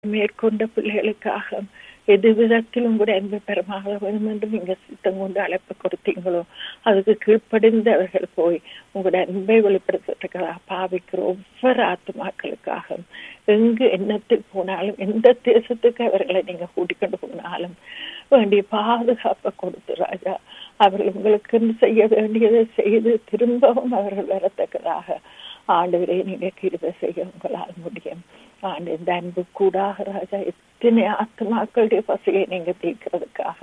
மேற்கொண்ட பிள்ளைகளுக்காக எது விதத்திலும் கூட அன்பு பெறமாக வேண்டும் என்று நீங்க சித்தம் கொண்டு அழைப்பு கொடுத்தீங்களோ அதுக்கு கீழ்ப்படிந்து அவர்கள் போய் உங்களுடைய அன்பை வெளிப்படுத்துறதுக்காக பாவிக்கிற ஒவ்வொரு ஆத்மாக்களுக்காக எங்கு எண்ணத்தில் போனாலும் எந்த தேசத்துக்கு அவர்களை நீங்க கூட்டிக்கொண்டு போனாலும் வேண்டிய பாதுகாப்பை கொடுத்து ராஜா அவர்கள் உங்களுக்கு செய்ய வேண்டியதை செய்து திரும்பவும் அவர்கள் வரத்தக்கதாக ஆண்டவரே நீங்க கிருபை செய்ய உங்களால் முடியும் ஆண்டு இந்த அன்பு கூடாக ராஜா எத்தனை ஆத்மாக்களுடைய பசியை நீங்க தீர்க்கிறதுக்காக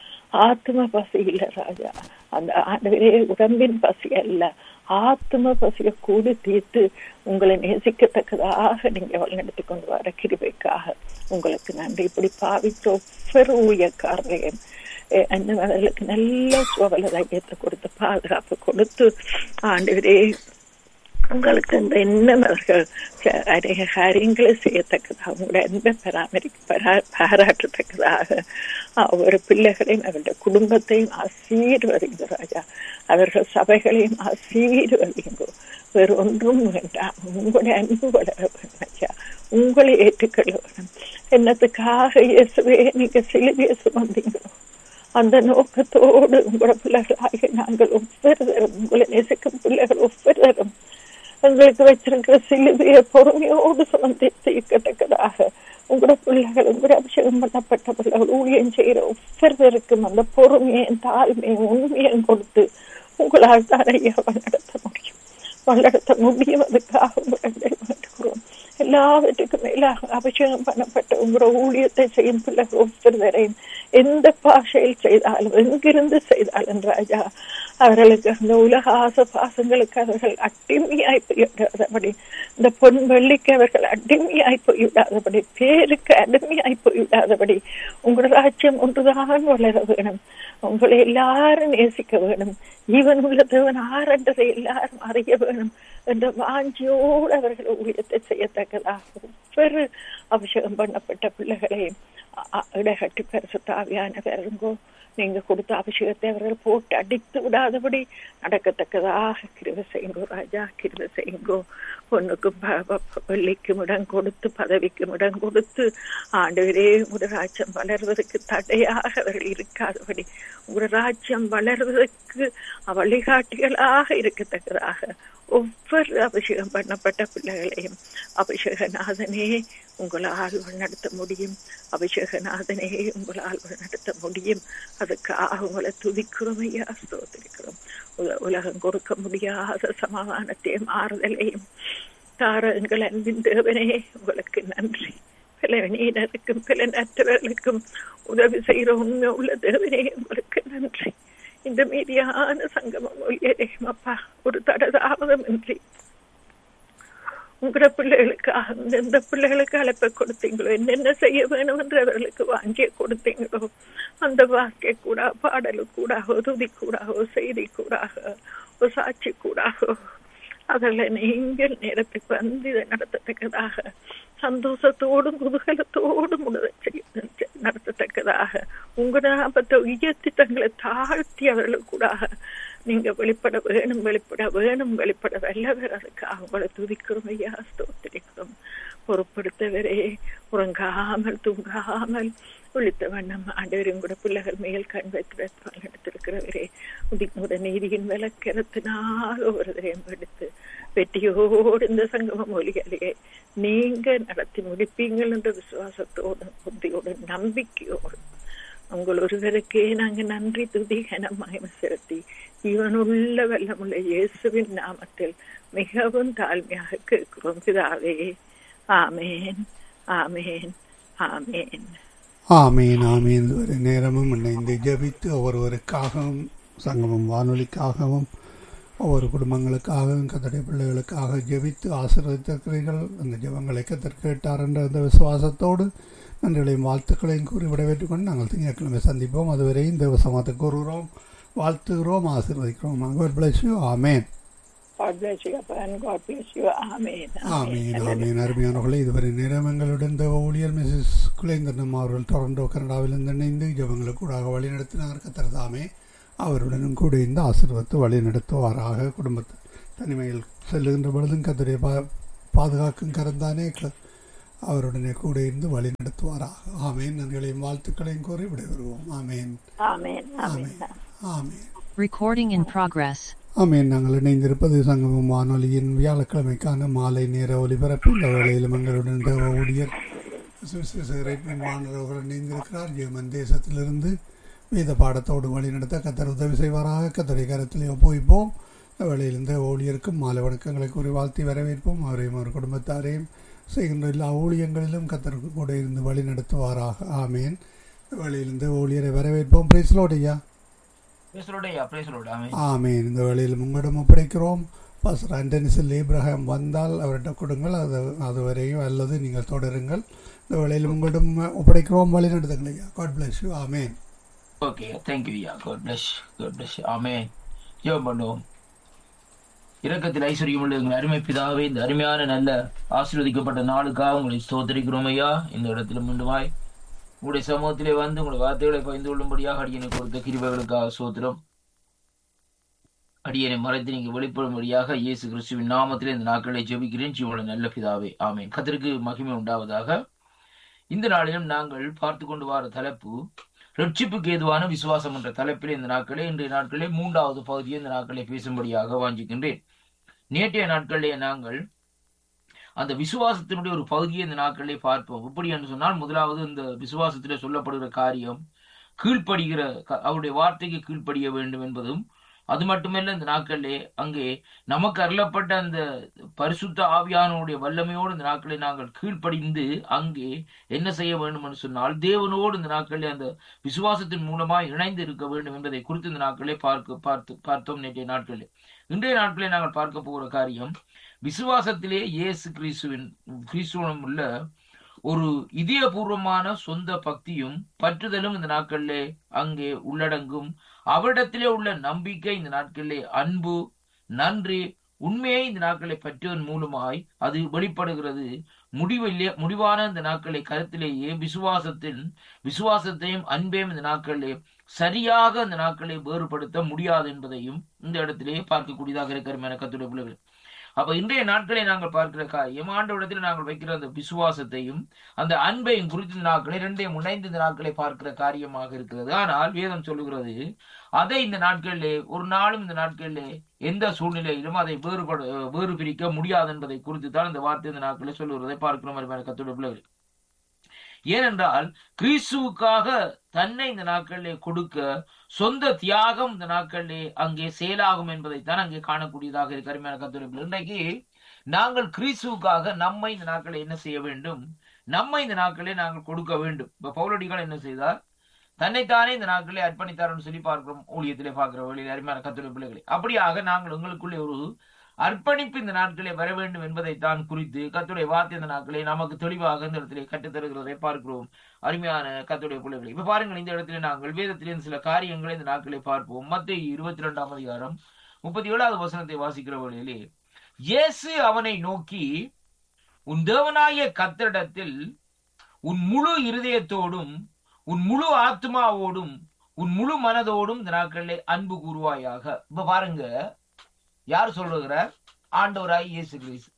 ஆத்ம பசி இல்ல ராஜா அந்த ஆண்டவரே உடம்பின் பசி அல்ல ஆத்ம பசியை கூடி தீர்த்து உங்களை நேசிக்கத்தக்கதாக நீங்க வழிநடத்தி கொண்டு வர கிருபைக்காக உங்களுக்கு நன்றி இப்படி பாவிச்ச ஒவ்வொரு ஊழியக்காரரையும் அவர்களுக்கு நல்ல சுவல தைரியத்தை கொடுத்து பாதுகாப்பு கொடுத்து ஆண்டவரே உங்களுக்கு இந்த எண்ணம் அவர்கள் அநேக காரியங்களை செய்யத்தக்கதாக உங்களுடைய அன்பை பராமரிக்க பாராட்டத்தக்கதாக ஒவ்வொரு பிள்ளைகளையும் அவருடைய குடும்பத்தையும் ஆசீர்வதிங்க ராஜா அவர்கள் சபைகளையும் ஆசீர்வதிங்கோ வேறு ஒன்றும் வேண்டாம் உங்களுடைய அன்பு வளர வேண்டும் ஐயா உங்களை ஏற்றுக்கொள்ள வேணும் என்னத்துக்காக இயேசுவே நீங்க சிலுவையை சுமந்தீங்களோ அந்த நோக்கத்தோடு உங்களோட பிள்ளைகளாக நாங்கள் ஒவ்வொருத்தரும் உங்களை நேசிக்கும் பிள்ளைகள் ஒவ்வொருத்தரும் எங்களுக்கு வச்சிருக்கிற சிலுவையை பொறுமையோடு சுமந்து தீர்க்கத்தக்கதாக உங்களோட பிள்ளைகள் உங்களோட அபிஷேகம் பண்ணப்பட்ட பிள்ளைகள் ஊழியம் செய்கிற ஒவ்வொருத்தருக்கும் அந்த பொறுமையும் தாழ்மையும் உண்மையும் கொடுத்து உங்களால் தான் ஐயா வழிநடத்த முடியும் வழிநடத்த முடியும் அதுக்காக உங்களை வேண்டுகிறோம் எல்லாவற்றுக்கும் மேலாக அபிஷேகம் பண்ணப்பட்ட உங்களோட ஊழியத்தை செய்யும் பிள்ளைகள் ஒவ்வொருவரையும் எந்த பாஷையில் செய்தாலும் எங்கிருந்து செய்தாலும் ராஜா அவர்களுக்கு அந்த உலக ஆச பாசங்களுக்கு அவர்கள் அடிமையாய் போய்விடாதபடி இந்த பொன் வெள்ளிக்கு அவர்கள் அடிமையாய் போய்விடாதபடி பேருக்கு அடிமையாய் போய்விடாதபடி உங்களோட ராஜ்யம் ஒன்றுதான் வளர வேணும் உங்களை எல்லாரும் நேசிக்க வேணும் ஈவன் உள்ள தேவன் ஆரண்டதை எல்லாரும் அறிய வேணும் என்ற வாஞ்சியோடு அவர்கள் ஊழியத்தை செய்யத்தக்கதாக ஒவ்வொரு அபிஷேகம் பண்ணப்பட்ட பிள்ளைகளையும் இடகட்டி பரிசுத்தாவியான வருங்கோ நீங்க கொடுத்த அபிஷேகத்தை அவர்கள் போட்டு அடித்து விடாதபடி நடக்கத்தக்கதாக கிருவ செய்யுங்கோ ராஜா கிருவ செய்யுங்கோ பொண்ணுக்கும் வெள்ளிக்கும் இடம் கொடுத்து பதவிக்கும் இடம் கொடுத்து ஆண்டவரே உங்களோட ராஜ்யம் வளர்வதற்கு தடையாக அவர்கள் இருக்காதபடி உங்களோட ராஜ்யம் வளர்வதற்கு வழிகாட்டிகளாக இருக்கத்தக்கதாக ஒவ்வொரு அபிஷேகம் பண்ணப்பட்ட பிள்ளைகளையும் அபிஷேகநாதனே உங்களால் நடத்த முடியும் அபிஷேகநாதனே உங்களால் நடத்த முடியும் அதுக்காக உங்களை துதிக்கிறோம் ஐயா ஸ்தோத்திரிக்கிறோம் உலகம் கொடுக்க முடியாத சமாதானத்தையும் ஆறுதலையும் தார எங்கள் அன்பின் தேவனே உங்களுக்கு நன்றி பலவீனருக்கும் பலனற்றவர்களுக்கும் உதவி செய்கிற உண்மை உள்ள தேவனே உங்களுக்கு நன்றி இந்த மீதியான சங்கமம் அப்பா ஒரு தடதாமதம் இன்றி உங்களோட பிள்ளைகளுக்கு எந்த பிள்ளைகளுக்கு அழைப்பை கொடுத்தீங்களோ என்னென்ன செய்ய வேணும் என்று அவர்களுக்கு வாங்கிய கொடுத்தீங்களோ அந்த வாக்கிய கூட பாடலு கூடாகோ துதி கூடாகோ செய்தி கூடாக சாட்சி கூடாகோ அதில் நீங்கள் நேரத்துக்கு வந்து இதை நடத்தத்தக்கதாக சந்தோஷத்தோடும் குதூகலத்தோடும் நடத்தத்தக்கதாக உங்களோட நாமத்தை உயர்த்தி தங்களை தாழ்த்தி அவர்களுக்கு கூடாக நீங்க வெளிப்பட வேணும் வெளிப்பட வேணும் வெளிப்பட வல்லவர் அதுக்காக உங்களை துதிக்கிறோம் ஐயா ஸ்தோத்திரிக்கிறோம் பொறுப்படுத்தவரே உறங்காமல் தூங்காமல் விழித்த வண்ணம் ஆண்டவரும் கூட பிள்ளைகள் மேல் கண் வைத்து எடுத்திருக்கிறவரே உதிமுத நீதியின் விளக்கரத்தினால் ஒவ்வொருவரையும் எடுத்து வெற்றியோடு இந்த சங்கம மொழிகளையே நீங்க நடத்தி முடிப்பீங்கள் என்ற விசுவாசத்தோடு புத்தியோடு நம்பிக்கையோடு உங்கள் ஒருவருக்கே நாங்க நன்றி துதி கனமாய்மை செலுத்தி இவனுள்ள வல்லமுள்ள இயேசுவின் நாமத்தில் மிகவும் தாழ்மையாக கேட்கிறோம் பிதாவே ஆமேன் ஆமேன் ஆமேன் ஆமீன் ஆமீன் ஒரு நேரமும் இணைந்து ஜபித்து ஒவ்வொருவருக்காகவும் சங்கமம் வானொலிக்காகவும் ஒவ்வொரு குடும்பங்களுக்காகவும் கத்தடை பிள்ளைகளுக்காக ஜெபித்து ஆசீர்வதித்திருக்கிறீர்கள் அந்த ஜெபங்களை கத்தர் கேட்டார் என்ற அந்த விசுவாசத்தோடு நன்றிகளையும் வாழ்த்துக்களையும் கூறி விடைபெற்றுக் கொண்டு நாங்கள் திங்கட்கிழமை சந்திப்போம் அதுவரை இந்த சமத்தை கூறுகிறோம் வாழ்த்துகிறோம் ஆசீர்வதிக்கிறோம் God bless you. Amen God bless you, and God bless you. Amen. ஆமீன் ஆமீன் அருமையானவர்களே இதுவரை நேரம் எங்களுடன் தேவ ஊழியர் மிஸ்ஸஸ் குலேந்திரனம் அவர்கள் டொரண்டோ கனடாவிலிருந்து இணைந்து ஜபங்களுக்கு கூடாக வழி நடத்தினார் கத்திரதாமே அவருடனும் கூட இந்த ஆசீர்வத்து வழி நடத்துவாராக குடும்பத்தை தனிமையில் செல்லுகின்ற பொழுதும் கத்தரை பா பாதுகாக்கும் கரந்தானே அவருடனே கூட இருந்து வழி நடத்துவாராக ஆமேன் நன்றிகளையும் வாழ்த்துக்களையும் கூறி விடைபெறுவோம் ஆமேன் ஆமேன் ஆமேன் ஆமேன் Recording in progress. ஆமேன் நாங்கள் இணைந்திருப்பது சங்கமம் வானொலியின் வியாழக்கிழமைக்கான மாலை நேர ஒலிபரப்பு இந்த வேளையிலும் எங்களுடன் தேவ ஊழியர் சுவிசேஷகரைப்பின் மாணவர்கள் இணைந்திருக்கிறார் ஜெர்மன் தேசத்திலிருந்து வேத பாடத்தோடு வழி நடத்த கத்தர் உதவி செய்வாராக கத்தரை கரத்திலே ஒப்புவிப்போம் இந்த வேளையிலிருந்து ஊழியருக்கும் மாலை வணக்கங்களை கூறி வாழ்த்தி வரவேற்போம் அவரையும் அவர் குடும்பத்தாரையும் செய்கின்ற எல்லா ஊழியங்களிலும் கத்தருக்கு கூட இருந்து வழி நடத்துவாராக ஆமேன் இந்த வேளையிலிருந்து ஊழியரை வரவேற்போம் பிரைஸ்லோடையா பேசுறோடையா பேசுறோட ஆமே ஆமேன் இந்த வேளையில் உங்களிடம் ஒப்படைக்கிறோம் பாஸ்டர் ஆண்டனிசல் ஏப்ரஹாம் வந்தால் அவர்கிட்ட கொடுங்கள் அது அதுவரையும் அல்லது நீங்கள் தொடருங்கள் இந்த வேளையில் உங்களிடம் ஒப்படைக்கிறோம் வழி நடத்துங்கள் ஐயா God bless you amen okay thank you ஐயா God bless God bless amen ஜெபம் பண்ணுவோம் இரக்கத்தில் ஐஸ்வர்யம் உள்ள எங்கள் அருமை பிதாவே இந்த அருமையான நல்ல ஆசீர்வதிக்கப்பட்ட நாளுக்காக உங்களை ஸ்தோத்திரிக்கிறோம் ஐயா இந்த இடத்துல மீண்டுமாய் உங்களுடைய சமூகத்திலே வந்து உங்களுடைய வார்த்தைகளை பகிர்ந்து கொள்ளும்படியாக அடியனை கொடுத்த கிருபைகளுக்காக சோத்திரம் அடியனை மறைத்து நீங்க வெளிப்படும்படியாக இயேசு கிறிஸ்துவின் நாமத்திலே இந்த நாட்களை ஜெபிக்கிறேன் ஜீவன நல்ல பிதாவே ஆமென் கத்திற்கு மகிமை உண்டாவதாக இந்த நாளிலும் நாங்கள் பார்த்து கொண்டு வர தலைப்பு ரட்சிப்புக்கு ஏதுவான விசுவாசம் என்ற தலைப்பில் இந்த நாட்களே இன்றைய நாட்களே மூன்றாவது பகுதியை இந்த நாட்களை பேசும்படியாக வாஞ்சிக்கின்றேன் நேற்றைய நாட்களிலே நாங்கள் அந்த விசுவாசத்தினுடைய ஒரு பகுதியை இந்த நாட்களிலே பார்ப்போம் எப்படி என்று சொன்னால் முதலாவது இந்த விசுவாசத்திலே சொல்லப்படுகிற காரியம் கீழ்ப்படுகிற க- அவருடைய வார்த்தைக்கு கீழ்ப்படிய வேண்டும் என்பதும் அது மட்டுமல்ல இந்த நாட்களிலே அங்கே நமக்கு அருளப்பட்ட அந்த பரிசுத்த ஆவியானோடைய வல்லமையோடு இந்த நாட்களை நாங்கள் கீழ்ப்படிந்து அங்கே என்ன செய்ய வேண்டும் என்று சொன்னால் தேவனோடு இந்த நாட்களிலே அந்த விசுவாசத்தின் மூலமாய் இணைந்து இருக்க வேண்டும் என்பதை குறித்து இந்த நாட்களே பார்க்க பார்த்து பார்த்தோம் நேற்றைய நாட்களிலே இன்றைய நாட்களிலே நாங்கள் பார்க்க போகிற காரியம் விசுவாசத்திலே இயேசு கிறிஸ்துவின் கிறிஸ்துவனும் உள்ள ஒரு இதயபூர்வமான சொந்த பக்தியும் பற்றுதலும் இந்த நாட்களிலே அங்கே உள்ளடங்கும் அவரிடத்திலே உள்ள நம்பிக்கை இந்த நாட்களிலே அன்பு நன்றி உண்மையை இந்த நாட்களை பற்றுவதன் மூலமாய் அது வெளிப்படுகிறது முடிவிலே முடிவான இந்த நாட்களை கருத்திலேயே விசுவாசத்தின் விசுவாசத்தையும் அன்பையும் இந்த நாட்களிலே சரியாக இந்த நாட்களை வேறுபடுத்த முடியாது என்பதையும் இந்த இடத்திலே பார்க்கக்கூடியதாக இருக்கிற கத்துடைய பிள்ளைகள் அப்ப இன்றைய நாட்களை நாங்கள் பார்க்கிற காரியம் ஆண்டவரிடத்தில் நாங்கள் வைக்கிற அந்த விசுவாசத்தையும் அந்த அன்பையும் குறித்து இந்த நாட்களை ரெண்டையும் இணைந்து இந்த நாட்களை பார்க்கிற காரியமாக இருக்கிறது ஆனால் வேதம் சொல்லுகிறது அதை இந்த நாட்களிலே ஒரு நாளும் இந்த நாட்களிலே எந்த சூழ்நிலையிலும் அதை வேறுபட வேறு பிரிக்க முடியாது என்பதை குறித்து தான் இந்த வார்த்தை இந்த நாட்களை சொல்லுகிறதை பார்க்கிறோம் அருமையான கர்த்தருடைய பிள்ளைகள் ஏனென்றால் கிறிஸ்துவுக்காக தன்னை இந்த நாட்களிலே கொடுக்க சொந்த தியாகம் இந்த நாட்களிலே அங்கே செயலாகும் என்பதைத்தான் அங்கே காணக்கூடியதாக இருக்கு அருமையான கர்த்தருடைய பிள்ளைகள். இன்றைக்கு நாங்கள் கிறிஸ்துவுக்காக நம்மை இந்த நாட்களை என்ன செய்ய வேண்டும் நம்மை இந்த நாட்களே நாங்கள் கொடுக்க வேண்டும் இப்ப பவுலடிகள் என்ன செய்தார் தன்னைத்தானே இந்த நாட்களே அர்ப்பணித்தார்னு சொல்லி பார்க்கிறோம் ஊழியத்திலே பார்க்கிற வழியில் அருமையான கத்துரை பிள்ளைகளை அப்படியாக நாங்கள் உங்களுக்குள்ளே ஒரு அர்ப்பணிப்பு இந்த நாட்களே வர வேண்டும் என்பதைத்தான் குறித்து கத்துடைய வார்த்தை இந்த நாட்களே நமக்கு தெளிவாக இந்த இடத்திலே கற்றுத் தருகிறதை பார்க்கிறோம் அருமையான கத்துடைய பிள்ளைகளை இப்ப பாருங்கள் இந்த இடத்திலே நாங்கள் வேதத்திலே சில காரியங்களை இந்த நாட்களை பார்ப்போம் மத்திய இருபத்தி ரெண்டாம் அதிகாரம் முப்பத்தி ஏழாவது வசனத்தை வாசிக்கிற வழியிலே இயேசு அவனை நோக்கி உன் தேவனாகிய கத்தரிடத்தில் உன் முழு இருதயத்தோடும் உன் முழு ஆத்மாவோடும் உன் முழு மனதோடும் இந்த நாட்களிலே அன்பு கூறுவாயாக இப்ப பாருங்க யார் சொல்லுகிறார் ஆண்டவராய் இயேசு கிறிஸ்து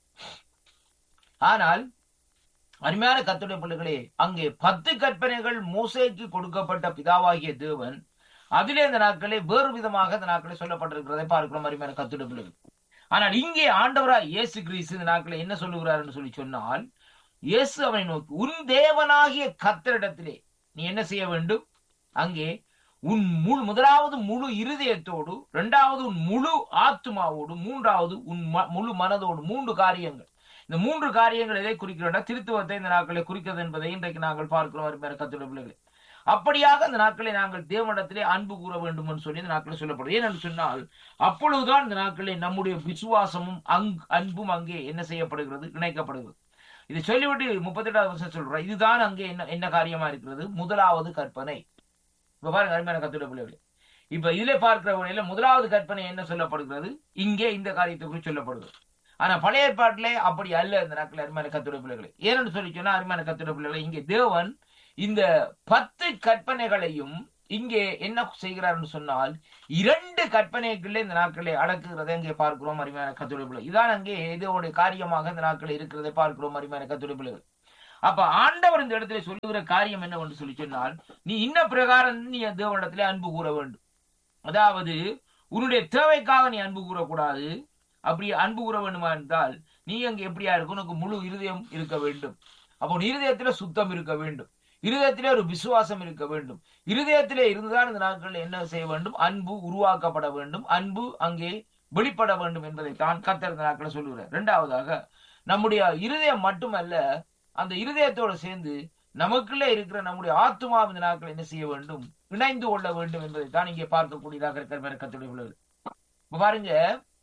ஆனால் அருமையான கத்துடைய பிள்ளைகளே அங்கே பத்து கற்பனைகள் மோசேக்கு கொடுக்கப்பட்ட பிதாவாகிய தேவன் அதிலே இந்த நாட்களே வேறு விதமாக இந்த நாட்களே சொல்லப்பட்டிருக்கிறதை பார்க்கிறோம் அருமையான கத்துடைய பிள்ளைகள் ஆனால் இங்கே ஆண்டவராய் இயேசு கிறிஸ்து இந்த நாட்களை என்ன சொல்லுகிறார் என்று சொல்லி சொன்னால் இயேசு அவனை நோக்கி உன் தேவனாகிய கத்தரிடத்திலே நீ என்ன செய்ய வேண்டும் அங்கே உன் முழு முதலாவது முழு இருதயத்தோடு இரண்டாவது உன் முழு ஆத்மாவோடு மூன்றாவது உன் ம- முழு மனதோடு மூன்று காரியங்கள் இந்த மூன்று காரியங்கள் எதை குறிக்கிறோம்னா திருத்துவத்தை இந்த நாட்களை குறிக்கிறது என்பதை இன்றைக்கு நாங்கள் பார்க்கிறோம் அருமையான கர்த்தருடைய பிள்ளைகளே அப்படியாக இந்த நாட்களை நாங்கள் தேவனிடத்திலே அன்பு கூற வேண்டும் என்று சொல்லி இந்த நாட்களை சொல்லப்படும் ஏனென்று சொன்னால் அப்பொழுதுதான் இந்த நாட்களில் நம்முடைய விசுவாசமும் அங் அன்பும் அங்கே என்ன செய்யப்படுகிறது இணைக்கப்படுகிறது இதை சொல்லிவிட்டு முப்பத்தெட்டாவது வருஷம் சொல்றேன் இதுதான் அங்கே என்ன என்ன காரியமா இருக்கிறது முதலாவது கற்பனை இப்ப பாருங்க அருமையான கத்துடைய பிள்ளைகளே இப்ப இதுல பார்க்கிற வழியில முதலாவது கற்பனை என்ன சொல்லப்படுகிறது இங்கே இந்த காரியத்தை குறித்து சொல்லப்படுகிறது ஆனா பழைய ஏற்பாட்டிலே அப்படி அல்ல இந்த நாட்கள் அருமையான கத்துடைய பிள்ளைகளே ஏன்னு சொல்லி சொன்னா அருமையான கத்துடைய பிள்ளைகளே இங்கே தேவன் இந்த பத்து கற்பனைகளையும் இங்கே என்ன செய்கிறார்னு சொன்னால் இரண்டு கற்பனைகளில் இந்த நாட்களை அடக்குகிறதை இங்கே பார்க்கிறோம் அருமையான கத்துடைய பிள்ளை இதான் அங்கே இதோடைய காரியமாக இந்த நாட்கள் இருக்கிறதை பார்க்கிறோம் அருமையான கத்துடைய பிள்ளைகள் அப்ப ஆண்டவர் இந்த இடத்துல சொல்லுகிற காரியம் என்னவென்று சொல்லி சொன்னால் நீ இன்ன பிரகாரம் நீ தேவனிடத்திலே அன்பு கூற வேண்டும் அதாவது உன்னுடைய தேவைக்காக நீ அன்பு கூறக்கூடாது அப்படி அன்பு கூற வேண்டுமா என்றால் நீ அங்க எப்படியா இருக்கும் உனக்கு முழு இருதயம் இருக்க வேண்டும் அப்போ உன் இருதயத்துல சுத்தம் இருக்க வேண்டும் இருதயத்திலே ஒரு விசுவாசம் இருக்க வேண்டும் இருதயத்திலே இருந்துதான் இந்த நாட்களில் என்ன செய்ய வேண்டும் அன்பு உருவாக்கப்பட வேண்டும் அன்பு அங்கே வெளிப்பட வேண்டும் என்பதை தான் கத்தர் இந்த நாட்களை சொல்லுகிறார் இரண்டாவதாக நம்முடைய இருதயம் மட்டுமல்ல அந்த இருதயத்தோடு சேர்ந்து நமக்குள்ளே இருக்கிற நம்முடைய ஆத்மா இந்த நாட்கள் என்ன செய்ய வேண்டும் இணைந்து கொள்ள வேண்டும் என்பதை தான் இங்கே பார்க்கக்கூடியதாக இருக்கிற கத்துடைய உள்ளது இப்ப பாருங்க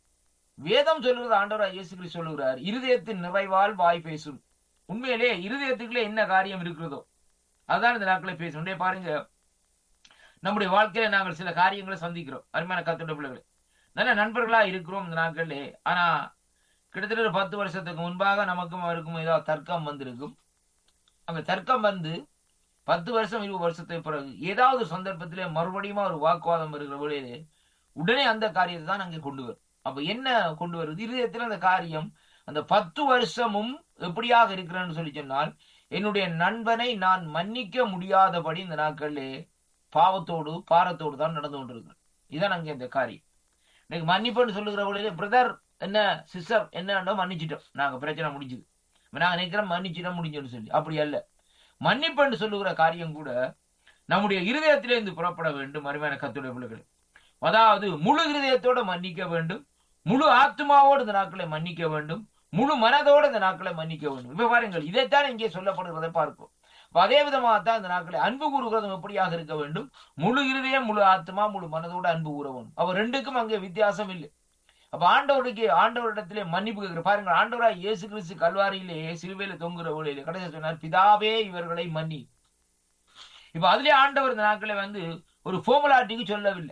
வேதம் சொல்லுகிறது ஆண்டவராக இயேசு கிறிஸ்து சொல்லுகிறார் இருதயத்தின் நிறைவால் வாய் பேசும் உண்மையிலே இருதயத்துக்குள்ளே என்ன காரியம் இருக்கிறதோ அதுதான் இந்த நாட்களை பேசும் பாருங்க நம்முடைய வாழ்க்கையில நாங்கள் சில காரியங்களை சந்திக்கிறோம் அருமையான கத்துடைய பிள்ளைகளை நல்ல நண்பர்களா இருக்கிறோம் இந்த நாட்களிலே ஆனா கிட்டத்தட்ட ஒரு பத்து வருஷத்துக்கு முன்பாக நமக்கும் அவருக்கும் ஏதாவது தர்க்கம் வந்திருக்கும் அந்த தர்க்கம் வந்து பத்து வருஷம் இருபது வருஷத்துக்கு பிறகு ஏதாவது சந்தர்ப்பத்திலே மறுபடியும் ஒரு வாக்குவாதம் இருக்கிற வேளையிலே உடனே அந்த காரியத்தை தான் அங்கே கொண்டு வரும் அப்ப என்ன கொண்டு வருது இருதயத்தில் அந்த காரியம் அந்த பத்து வருஷமும் எப்படியாக இருக்கிறேன்னு சொல்லி சொன்னால் என்னுடைய நண்பனை நான் மன்னிக்க முடியாதபடி இந்த நாட்களிலே பாவத்தோடு பாரத்தோடு தான் நடந்து கொண்டிருக்கிறேன் இதான் அங்கே இந்த காரியம் இன்னைக்கு மன்னிப்புன்னு சொல்லுகிற வழியில பிரதர் என்ன சிஸ்டர் என்ன மன்னிச்சிட்டோம் நாங்க பிரச்சனை முடிஞ்சுது நாங்க நினைக்கிறோம் மன்னிச்சிட்டோம் முடிஞ்சோன்னு சொல்லி அப்படி அல்ல மன்னிப்புன்னு சொல்லுகிற காரியம் கூட நம்முடைய இருதயத்திலிருந்து புறப்பட வேண்டும் அருமையான கத்துடைய பிள்ளைகள் அதாவது முழு இருதயத்தோட மன்னிக்க வேண்டும் முழு ஆத்மாவோடு இந்த நாட்களை மன்னிக்க வேண்டும் முழு மனதோடு இந்த நாட்களை மன்னிக்க வேண்டும் இப்ப பாருங்கள் இதைத்தான் இங்கே சொல்லப்படுகிறதை பார்க்கும் அதே விதமாக தான் இந்த நாட்களை அன்பு கூறுகிறதும் எப்படியாக இருக்க வேண்டும் முழு இருதயம் முழு ஆத்மா முழு மனதோடு அன்பு கூற வேண்டும் அவர் ரெண்டுக்கும் அங்கே வித்தியாசம் இல்லை அப்ப ஆண்டவருக்கு ஆண்டவரிடத்திலே மன்னிப்பு கேட்கிற பாருங்க ஆண்டவரா இயேசு கிறிஸ்து கல்வாரியிலே சிலுவையில தொங்குற ஊழியில கடைசி சொன்னார் பிதாவே இவர்களை மன்னி இப்ப அதுலயே ஆண்டவர் இந்த நாட்களை வந்து ஒரு ஃபோமுலாட்டிக்கு சொல்லவில்லை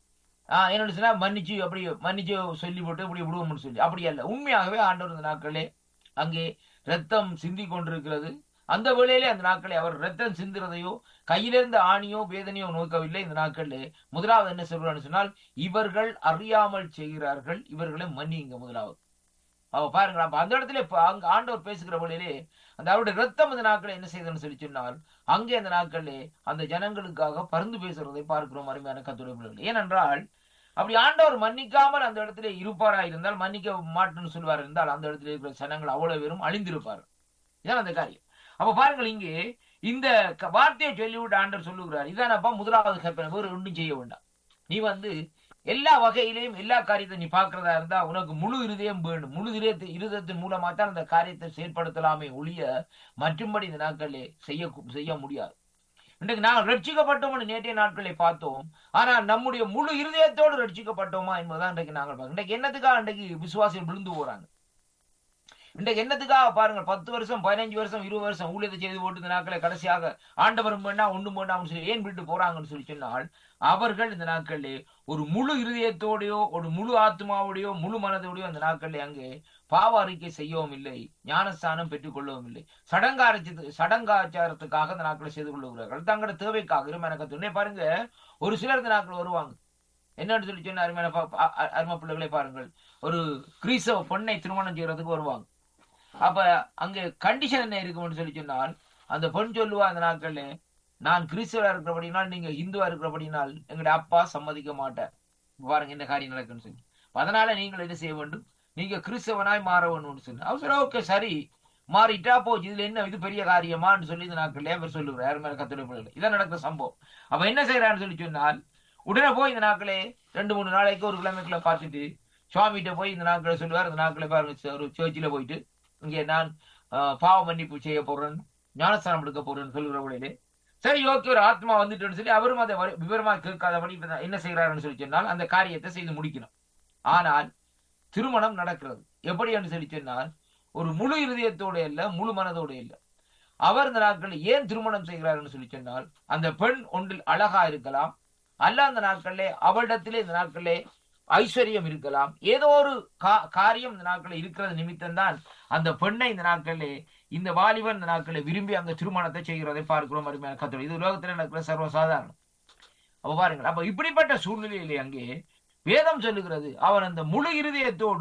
ஆஹ் என்னோட சொன்னா மன்னிச்சு அப்படி மன்னிச்சு சொல்லி போட்டு இப்படி விடுவோம்னு சொல்லி அப்படி அல்ல உண்மையாகவே ஆண்டவர் இந்த நாட்களே அங்கே ரத்தம் சிந்தி கொண்டிருக்கிறது அந்த வேளையிலே அந்த நாட்களை அவர் ரத்தம் சிந்துறதையோ கையிலிருந்த ஆணியோ வேதனையோ நோக்கவில்லை இந்த நாட்களிலே முதலாவது என்ன சொல்றான்னு சொன்னால் இவர்கள் அறியாமல் செய்கிறார்கள் இவர்களை மன்னிங்க முதலாவது அவ பாருங்களா அப்ப அந்த இடத்துல அங்க ஆண்டவர் பேசுகிற வழியிலே அந்த அவருடைய ரத்தம் அந்த நாட்களை என்ன செய்தன்னு சொல்லி சொன்னால் அங்கே அந்த நாட்களிலே அந்த ஜனங்களுக்காக பருந்து பேசுறதை பார்க்கிறோம் அருமையான கத்துடைய பிள்ளைகள் ஏனென்றால் அப்படி ஆண்டவர் மன்னிக்காமல் அந்த இடத்துல இருப்பாரா இருந்தால் மன்னிக்க மாட்டேன்னு சொல்லுவார் இருந்தால் அந்த இடத்துல இருக்கிற ஜனங்கள் அவ்வளவு பேரும் அழிந்திருப்பார் இதான் அந்த காரியம் அப்ப பாருங்கள் இங்கே இந்த வார்த்தையை சொல்லிவிட்டு ஆண்டர் சொல்லுகிறார் இதானப்பா முதலாவது கற்பனை வேறு ஒன்றும் செய்ய வேண்டாம் நீ வந்து எல்லா வகையிலையும் எல்லா காரியத்தை நீ பார்க்கிறதா இருந்தா உனக்கு முழு இருதயம் வேண்டும் முழு இருதயத்தை இருதயத்தின் மூலமா தான் அந்த காரியத்தை செயல்படுத்தலாமே ஒழிய மற்றும்படி இந்த நாட்களிலே செய்ய செய்ய முடியாது இன்றைக்கு நாங்கள் ரட்சிக்கப்பட்டோம்னு நேற்றைய நாட்களை பார்த்தோம் ஆனால் நம்முடைய முழு இருதயத்தோடு ரட்சிக்கப்பட்டோமா என்பதுதான் இன்றைக்கு நாங்கள் பார்க்கணும் இன்றைக்கு என்னத்துக்காக இன்றைக்கு விசுவாசிகள் விழுந்து போறாங்க இன்றைக்கு என்னத்துக்காக பாருங்க பத்து வருஷம் பதினஞ்சு வருஷம் இருபது வருஷம் ஊழியத்தை செய்து போட்டு இந்த நாட்களை கடைசியாக ஆண்டவரும் வேண்டாம் ஒன்றும் வேண்டாம்னு சொல்லி ஏன் விட்டு போறாங்கன்னு சொல்லி சொன்னால் அவர்கள் இந்த நாட்களிலே ஒரு முழு இருதயத்தோடையோ ஒரு முழு ஆத்மாவோடையோ முழு மனதோடையோ அந்த நாட்களில் அங்கே பாவ அறிக்கை செய்யவும் இல்லை ஞானஸ்தானம் பெற்றுக் கொள்ளவும் இல்லை சடங்காரத்து சடங்காச்சாரத்துக்காக இந்த நாட்களை செய்து கொள்ளுகிறார்கள் தங்களோட தேவைக்காக இருமனக்கத்துடனே பாருங்க ஒரு சிலர் இந்த நாட்கள் வருவாங்க என்னன்னு சொல்லி சொன்ன அருமையான அருமை பிள்ளைகளை பாருங்கள் ஒரு கிறிஸ்தவ பொண்ணை திருமணம் செய்யறதுக்கு வருவாங்க அப்ப அங்க கண்டிஷன் என்ன இருக்கும்னு சொல்லி சொன்னால் அந்த பெண் சொல்லுவா அந்த நாட்கள்ல நான் கிறிஸ்தவா இருக்கிறபடினால் நீங்க இந்துவா இருக்கிறபடினால் எங்களுடைய அப்பா சம்மதிக்க மாட்டார் பாருங்க என்ன காரியம் நடக்குன்னு சொல்லி அதனால நீங்கள் என்ன செய்ய வேண்டும் நீங்க கிறிஸ்தவனாய் மாற வேணும்னு சொல்லி அவர் சொல்ல ஓகே சரி மாறிட்டா போச்சு இதுல என்ன இது பெரிய காரியமான்னு சொல்லி இந்த நாட்கள்ல அவர் சொல்லுவார் யார் மேல கத்துடைய பிள்ளைகள் இதான் நடக்கிற சம்பவம் அப்ப என்ன செய்யறான்னு சொல்லி சொன்னால் உடனே போய் இந்த நாட்களே ரெண்டு மூணு நாளைக்கு ஒரு கிழமைக்குள்ள பார்த்துட்டு சுவாமிகிட்ட போய் இந்த நாட்களை சொல்லுவார் இந்த நாட்களை பாருங்க ஒரு சர்ச்சில் போயிட்டு இங்கே நான் பாவ மன்னிப்பு செய்ய போறேன் ஞானஸ்தானம் எடுக்க போறேன்னு சொல்லுகிற வழியிலே சரி ஓகே ஒரு ஆத்மா வந்துட்டுன்னு சொல்லி அவரும் அதை விவரமா கேட்காதபடி என்ன செய்யறாருன்னு சொல்லி சொன்னால் அந்த காரியத்தை செய்து முடிக்கணும் ஆனால் திருமணம் நடக்கிறது எப்படி என்று சொல்லி சொன்னால் ஒரு முழு இருதயத்தோட இல்ல முழு மனதோட இல்ல அவர் இந்த நாட்களில் ஏன் திருமணம் செய்கிறார்னு சொல்லி சொன்னால் அந்த பெண் ஒன்றில் அழகா இருக்கலாம் அல்ல அந்த நாட்களிலே அவளிடத்திலே இந்த நாட்களிலே ஐஸ்வர்யம் இருக்கலாம் ஏதோ ஒரு காரியம் இந்த நாட்களில் இருக்கிறது நிமித்தம் தான் அந்த பெண்ணை இந்த நாட்களிலே இந்த வாலிபன் இந்த நாட்களில் விரும்பி அங்க திருமணத்தை செய்கிறதை பார்க்கிறோம் அருமையான கத்தோடு இது உலகத்தில் நடக்கிற சர்வசாதாரணம் அப்ப பாருங்கள் அப்ப இப்படிப்பட்ட சூழ்நிலையிலே அங்கே வேதம் சொல்லுகிறது அவன் அந்த முழு இருதயத்தோடு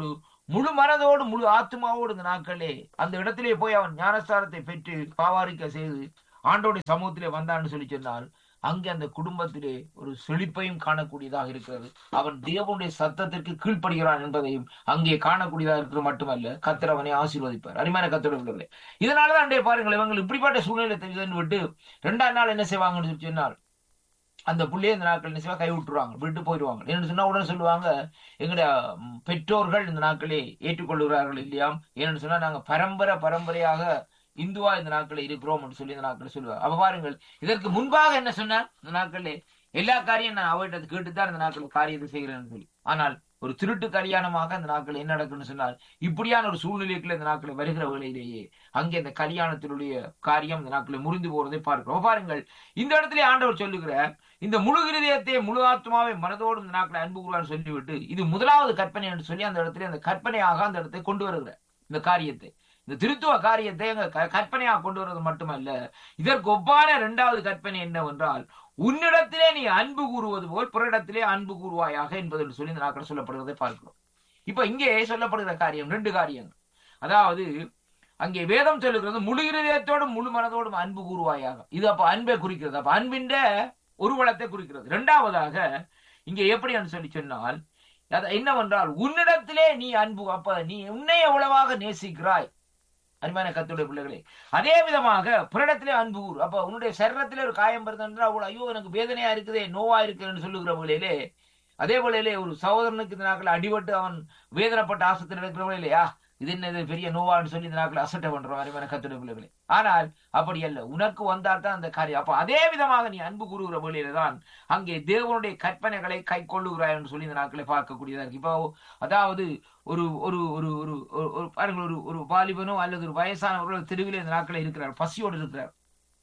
முழு மனதோடு முழு ஆத்மாவோடு இந்த நாட்களே அந்த இடத்திலே போய் அவன் ஞானஸ்தானத்தை பெற்று பாவாரிக்க செய்து ஆண்டோடைய சமூகத்திலே வந்தான்னு சொல்லி சொன்னால் அங்கே அந்த குடும்பத்திலே ஒரு செழிப்பையும் காணக்கூடியதாக இருக்கிறது அவன் தேவனுடைய சத்தத்திற்கு கீழ்ப்படுகிறான் என்பதையும் அங்கே காணக்கூடியதாக இருக்கிறது மட்டுமல்ல கத்தர் அவனை ஆசீர்வதிப்பார் அருமையான கத்தோட உள்ளவர்களே இதனாலதான் அண்டே பாருங்கள் இவங்க இப்படிப்பட்ட சூழ்நிலை தெரியுதுன்னு விட்டு ரெண்டாம் நாள் என்ன செய்வாங்கன்னு சொல்லி சொன்னால் அந்த புள்ளைய இந்த நாட்கள் என்ன செய்வா கை விட்டுருவாங்க விட்டு போயிடுவாங்க என்னன்னு சொன்னா உடனே சொல்லுவாங்க எங்களுடைய ம், பெற்றோர்கள் இந்த நாட்களே ஏற்றுக்கொள்கிறார்கள் இல்லையாம் ஏன்னு சொன்னா நாங்க பரம்பரை பரம்பரையாக இந்துவா இந்த நாட்களில் இருக்கிறோம் என்று சொல்லி இந்த நாட்கள் சொல்லுவாங்க அப்ப பாருங்கள் இதற்கு முன்பாக என்ன சொன்னார் இந்த நாட்களிலே எல்லா காரியம் நான் அவர்கிட்ட கேட்டுத்தான் இந்த நாட்கள் காரியத்தை செய்கிறேன்னு சொல்லி ஆனால் ஒரு திருட்டு கல்யாணமாக இந்த நாட்கள் என்ன நடக்குன்னு சொன்னால் இப்படியான ஒரு சூழ்நிலைக்குள்ள இந்த நாட்கள் வருகிற வேளையிலேயே அங்கே இந்த கல்யாணத்தினுடைய காரியம் இந்த நாட்களில் முறிந்து போறதை பார்க்கிறோம் பாருங்கள் இந்த இடத்துல ஆண்டவர் சொல்லுகிற இந்த முழு இருதயத்தை முழு ஆத்மாவை மனதோடு இந்த நாட்களை அன்பு கூறுவான்னு சொல்லிவிட்டு இது முதலாவது கற்பனை என்று சொல்லி அந்த இடத்துல அந்த கற்பனையாக அந்த இடத்தை கொண்டு வருகிற இந்த காரியத்தை இந்த திருத்துவ காரியத்தை அங்க க- கற்பனையாக கொண்டு வருவது மட்டுமல்ல இதற்கு ஒப்பான இரண்டாவது கற்பனை என்னவென்றால் உன்னிடத்திலே நீ அன்பு கூறுவது போல் பிறரிடத்திலே அன்பு கூறுவாயாக என்பது என்று சொல்லி இந்த நாட்கள் சொல்லப்படுவதை பார்க்கிறோம் இப்ப இங்கே சொல்லப்படுகிற காரியம் ரெண்டு காரியங்கள் அதாவது அங்கே வேதம் சொல்லுகிறது முழு இருதயத்தோடும் முழு மனதோடும் அன்பு கூறுவாயாக இது அப்ப அன்பை குறிக்கிறது அப்ப அன்பின்ற ஒரு வளத்தை குறிக்கிறது இரண்டாவதாக இங்கே எப்படி என்று சொல்லி சொன்னால் அது என்னவென்றால் உன்னிடத்திலே நீ அன்பு அப்ப நீ உன்னை எவ்வளவாக நேசிக்கிறாய் அருமையான கத்துடைய பிள்ளைகளே அதே விதமாக பிறடத்திலே அன்பு கூறு அப்ப உன்னுடைய சரீரத்திலே ஒரு காயம் வருதுன்றா அவ்வளவு ஐயோ எனக்கு வேதனையா இருக்குதே நோவா இருக்குன்னு சொல்லுகிற வேளையிலே அதே வேளையிலே ஒரு சகோதரனுக்கு இந்த நாட்கள் அடிபட்டு அவன் வேதனைப்பட்ட ஆசத்தில் இருக்கிற வேளையிலையா இது என்ன இது பெரிய நோவான்னு சொல்லி இந்த நாட்கள் அசட்டை பண்றோம் அருமையான கத்துடைய பிள்ளைகளே ஆனால் அப்படி அல்ல உனக்கு வந்தால் தான் அந்த காரியம் அப்ப அதே விதமாக நீ அன்பு கூறுகிற வேளையில தான் அங்கே தேவனுடைய கற்பனைகளை கை கொள்ளுகிறாய் என்று சொல்லி இந்த நாட்களை பார்க்கக்கூடியதா இருக்கு இப்போ அதாவது ஒரு ஒரு ஒரு ஒரு ஒரு- ஒரு பாருங்கள் ஒரு ஒரு வாலிபனோ அல்லது ஒரு வயசானவர்களோ தெருவில் இந்த நாட்களில் இருக்கிறார் பசியோடு இருக்கிறார்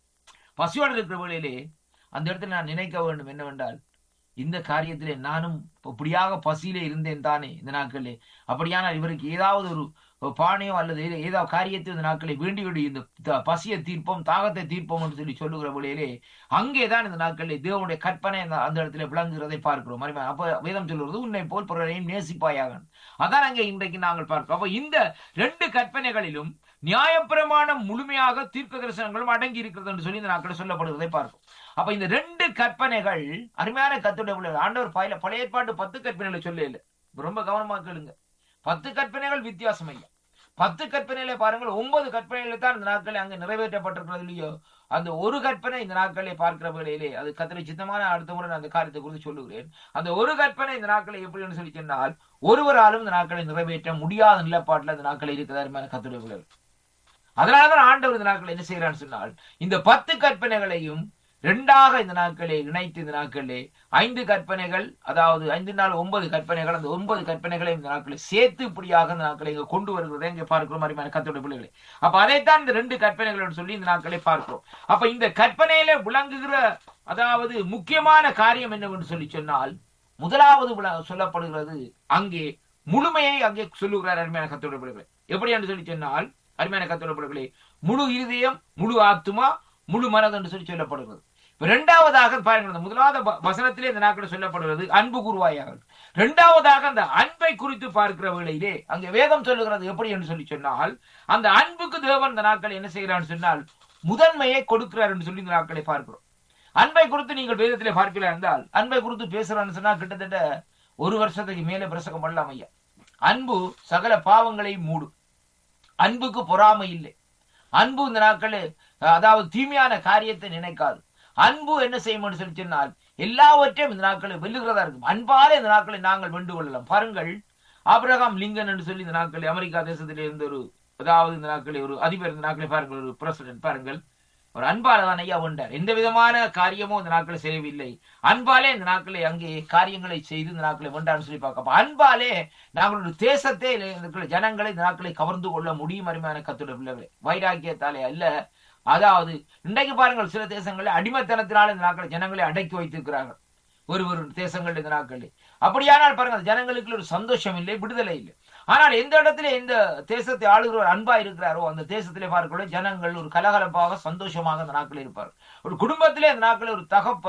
பசியோடு இருக்கிற வேளையிலே அந்த இடத்துல நான் நினைக்க வேண்டும் என்னவென்றால் இந்த காரியத்திலே நானும் இப்படியாக பசியிலே இருந்தேன் தானே இந்த நாட்களிலே அப்படியானால் இவருக்கு ஏதாவது ஒரு ஒரு பானையோ அல்லது ஏதோ- ஏதாவது காரியத்தை இந்த நாட்களை வேண்டி வேண்டி இந்த த- பசியை தீர்ப்போம் தாகத்தை தீர்ப்போம் என்று சொல்லி சொல்லுகிற வேளையிலே அங்கேதான் இந்த நாட்களில் தேவனுடைய கற்பனை அந்த அந்த இடத்துல விளங்குகிறதை பார்க்கிறோம் மறுபடியும் அப்ப வேதம் சொல்லுவது உன்னை போல் பிறரையும் நேசிப்பாயாக அதான் அங்கே இன்றைக்கு நாங்கள் பார்க்கிறோம் அப்ப இந்த ரெண்டு கற்பனைகளிலும் நியாயப்பிரமாணம் முழுமையாக தீர்க்க தரிசனங்களும் அடங்கி இருக்கிறது என்று சொல்லி இந்த நாட்களில் சொல்லப்படுவதை பார்க்கிறோம் அப்ப இந்த ரெண்டு கற்பனைகள் அருமையான கத்துடைய பிள்ளைகள் ஆண்டவர் பழைய பழைய ஏற்பாட்டு பத்து கற்பனைகளை சொல்ல இல்லை ரொம்ப கவனமா கேளுங்க பத்து கற்பனைகள் வித்தியாசம் இல்லை பத்து கற்பனையில பாருங்கள் ஒன்பது கற்பனையில தான் இந்த நாட்களில் அங்க நிறைவேற்றப்பட்டிருக்கிறது இல்லையோ அந்த ஒரு கற்பனை இந்த நாட்களை பார்க்கிற வேளையிலே அது கத்திரை சித்தமான அடுத்த முறை நான் அந்த காரியத்தை குறித்து சொல்லுகிறேன் அந்த ஒரு கற்பனை இந்த நாட்களை எப்படின்னு சொல்லி சொன்னால் ஒருவராலும் இந்த நாட்களை நிறைவேற்ற முடியாத நிலப்பாட்டில் அந்த நாட்களை இருக்கிறது அருமையான கத்துடைய பிள்ளைகள் அதனாலதான் ஆண்டவர் இந்த நாட்கள் என்ன செய்யறான்னு சொன்னால் இந்த பத்து கற்பனைகளையும் ரெண்டாக இந்த நாட்களே இணைத்து இந்த நாட்களே ஐந்து கற்பனைகள் அதாவது ஐந்து நாள் ஒன்பது கற்பனைகள் அந்த ஒன்பது கற்பனைகளை இந்த நாட்களை சேர்த்து இப்படியாக இந்த நாட்களை இங்க கொண்டு வருகிறதை இங்க பார்க்கிறோம் அருமையான கத்தோட பிள்ளைகளை அப்ப அதைத்தான் இந்த ரெண்டு கற்பனைகள் சொல்லி இந்த நாட்களை பார்க்கிறோம் அப்ப இந்த கற்பனையில விளங்குகிற அதாவது முக்கியமான காரியம் என்னவென்று சொல்லி சொன்னால் முதலாவது விள- சொல்லப்படுகிறது அங்கே முழுமையை அங்கே சொல்லுகிறார் அருமையான கத்தோட பிள்ளைகளை எப்படி என்று சொல்லி சொன்னால் அருமையான கத்தோட பிள்ளைகளே முழு இருதயம் முழு ஆத்துமா முழு மனது என்று சொல்லி சொல்லப்படுகிறது இப்ப இரண்டாவதாக பாருங்கள் இந்த முதலாவது வ- வசனத்திலே இந்த நாட்கள் சொல்லப்படுகிறது அன்பு கூறுவாயாக இரண்டாவதாக அந்த அன்பை குறித்து பார்க்கிற வேளையிலே அங்கே வேதம் சொல்லுகிறது எப்படி என்று சொல்லி சொன்னால் அந்த அன்புக்கு தேவன் இந்த நாட்கள் என்ன செய்கிறான்னு சொன்னால் முதன்மையை கொடுக்கிறார் என்று சொல்லி இந்த நாட்களை பார்க்கிறோம் அன்பை குறித்து நீங்கள் வேதத்திலே பார்க்கலாம் என்றால் அன்பை குறித்து பேசுறான்னு சொன்னா கிட்டத்தட்ட ஒரு வருஷத்துக்கு மேலே பிரசங்கம் பண்ணலாம் ஐயா அன்பு சகல பாவங்களை மூடும் அன்புக்கு பொறாமை இல்லை அன்பு இந்த நாட்கள் அதாவது தீமையான காரியத்தை நினைக்காது அன்பு என்ன செய்யும் சொல்லி சொன்னால் எல்லாவற்றையும் இந்த நாட்களில் வெல்லுகிறதா இருக்கும் அன்பாலே இந்த நாட்களை நாங்கள் வென்று கொள்ளலாம் பாருங்கள் ஆபிரகாம் லிங்கன் என்று சொல்லி இந்த நாட்களில் அமெரிக்கா தேசத்திலே இருந்த ஒரு அதாவது இந்த நாட்களில் ஒரு அதிபர் இந்த நாட்களை பாருங்கள் ஒரு பிரசிடென்ட் பாருங்கள் ஒரு அன்பால தான் ஐயா வென்றார் எந்த விதமான காரியமும் இந்த நாட்களை செய்யவில்லை அன்பாலே இந்த நாட்களை அங்கே காரியங்களை செய்து இந்த நாட்களை வென்றார்னு சொல்லி பார்க்க அப்ப அன்பாலே நாங்களுடைய தேசத்தை இருக்கிற ஜனங்களை இந்த நாட்களை கவர்ந்து கொள்ள முடியும் அருமையான கத்துடைய பிள்ளைகளே வைராக்கியத்தாலே அல்ல அதாவது இன்றைக்கு பாருங்கள் சில தேசங்களில் அடிமைத்தனத்தினால இந்த நாட்களை ஜனங்களை அடக்கி வைத்திருக்கிறார்கள் ஒரு ஒரு தேசங்கள் இந்த நாட்களில் அப்படியானால் பாருங்கள் ஜனங்களுக்கு ஒரு சந்தோஷம் இல்லை விடுதலை இல்லை ஆனால் எந்த இடத்துல எந்த தேசத்தை ஆளுகிறவர் அன்பா இருக்கிறாரோ அந்த தேசத்திலே பார்க்கக்கூடிய ஜனங்கள் ஒரு கலகலப்பாக சந்தோஷமாக அந்த நாட்களில் இருப்பார் ஒரு குடும்பத்திலே அந்த நாட்களில் ஒரு தகப்பன்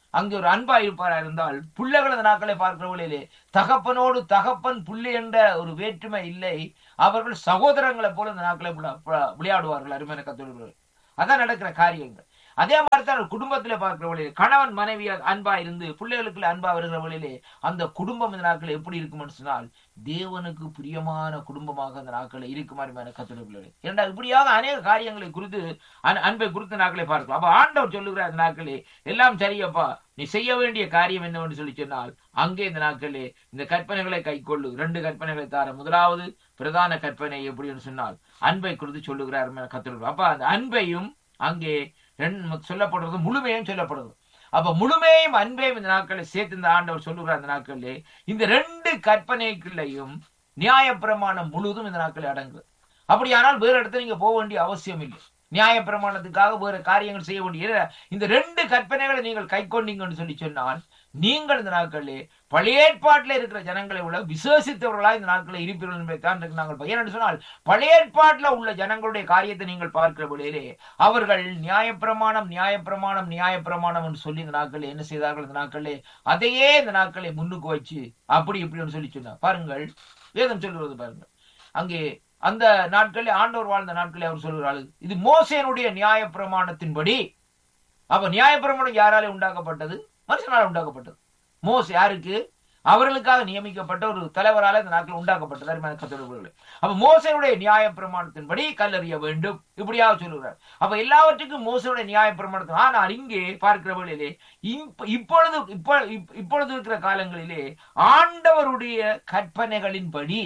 அங்கே ஒரு அன்பா இருப்பாரா இருந்தால் பிள்ளைகள் அந்த நாட்களை பார்க்கிற வழியிலே தகப்பனோடு தகப்பன் புள்ளி என்ற ஒரு வேற்றுமை இல்லை அவர்கள் சகோதரங்களை போல இந்த நாட்களை விளா- விளா- விளையாடுவார்கள் அருமையான கத்தோடு அதான் நடக்கிற காரியங்கள் அதே மாதிரி தான் குடும்பத்திலே பார்க்கிற வழியிலே கணவன் மனைவி அன்பா இருந்து பிள்ளைகளுக்குள்ள அன்பா வருகிற வழியிலே அந்த குடும்பம் இந்த நாட்கள் எப்படி இருக்கும்னு சொன்னால் தேவனுக்கு பிரியமான குடும்பமாக அந்த நாட்களில் இருக்குமாறு கத்தோடு பிள்ளைகள் ஏன்னா இப்படியாக அநேக காரியங்களை குறித்து அன்- அன்பை குறித்த நாட்களை பார்க்கலாம் அப்ப ஆண்டவர் சொல்லுகிற அந்த நாட்களே எல்லாம் சரியப்பா நீ செய்ய வேண்டிய காரியம் என்னவென்று சொல்லி சொன்னால் அங்கே இந்த நாட்களே இந்த கற்பனைகளை கைக்கொள்ளு ரெண்டு கற்பனைகளை தார முதலாவது பிரதான கற்பனை எப்படின்னு சொன்னால் அன்பை குறித்து சொல்லுகிறார் கத்துரு அப்ப அந்த அன்பையும் அங்கே ரெண்டு சொல்லப்படுறது முழுமையும் சொல்லப்படுறது அப்ப முழுமையும் அன்பையும் இந்த நாட்களை சேர்த்து இந்த ஆண்டவர் சொல்லுகிறார் அந்த நாட்களிலே இந்த ரெண்டு கற்பனைக்குள்ளையும் நியாயப்பிரமாணம் முழுதும் இந்த நாட்களில் அடங்கு அப்படியானால் வேற இடத்துல நீங்க போக வேண்டிய அவசியம் இல்லை நியாயப்பிரமாணத்துக்காக வேற காரியங்கள் செய்ய வேண்டிய இந்த ரெண்டு கற்பனைகளை நீங்கள் கை கொண்டீங்கன்னு சொல்லி சொன்னால் நீங்கள் இந்த நாட்களிலே பழைய ஏற்பாட்டில் இருக்கிற ஜனங்களை விட விசேஷித்தவர்களாக இந்த நாட்களில் இருப்பீர்கள் என்பதைத்தான் இன்றைக்கு நாங்கள் ப- ஏனென்று சொன்னால் பழைய ஏற்பாட்டில் உள்ள ஜனங்களுடைய காரியத்தை நீங்கள் பார்க்கிற பொழுதிலே அவர்கள் நியாயப்பிரமாணம் நியாயப்பிரமாணம் நியாயப்பிரமாணம் என்று சொல்லி இந்த நாட்களில் என்ன செய்தார்கள் இந்த நாட்களிலே அதையே இந்த நாட்களை முன்னுக்கு வச்சு அப்படி இப்படின்னு சொல்லி சொன்னார் பாருங்கள் வேதம் சொல்லுவது பாருங்கள் அங்கே அந்த நாட்களில் ஆண்டவர் வாழ்ந்த நாட்களில் அவர் சொல்கிறாள் இது மோசேனுடைய நியாயப்பிரமாணத்தின்படி அப்ப நியாயப்பிரமாணம் யாராலே உண்டாக்கப்பட்டது மனுஷனால உண்டாக்கப்பட்டது மோஸ் யாருக்கு அவர்களுக்காக நியமிக்கப்பட்ட ஒரு தலைவரால இந்த நாட்கள் உண்டாக்கப்பட்டது அருமையான கத்தோடு அப்ப மோசனுடைய நியாய பிரமாணத்தின்படி கல்லறிய வேண்டும் இப்படியாக சொல்லுகிறார் அப்ப எல்லாவற்றுக்கும் மோசனுடைய நியாய பிரமாணத்தின் ஆனால் இங்கே பார்க்கிற வழியிலே இப்ப- இப்பொழுது இப்ப- இப்ப- இப்பொழுது இருக்கிற காலங்களிலே ஆண்டவருடைய கற்பனைகளின்படி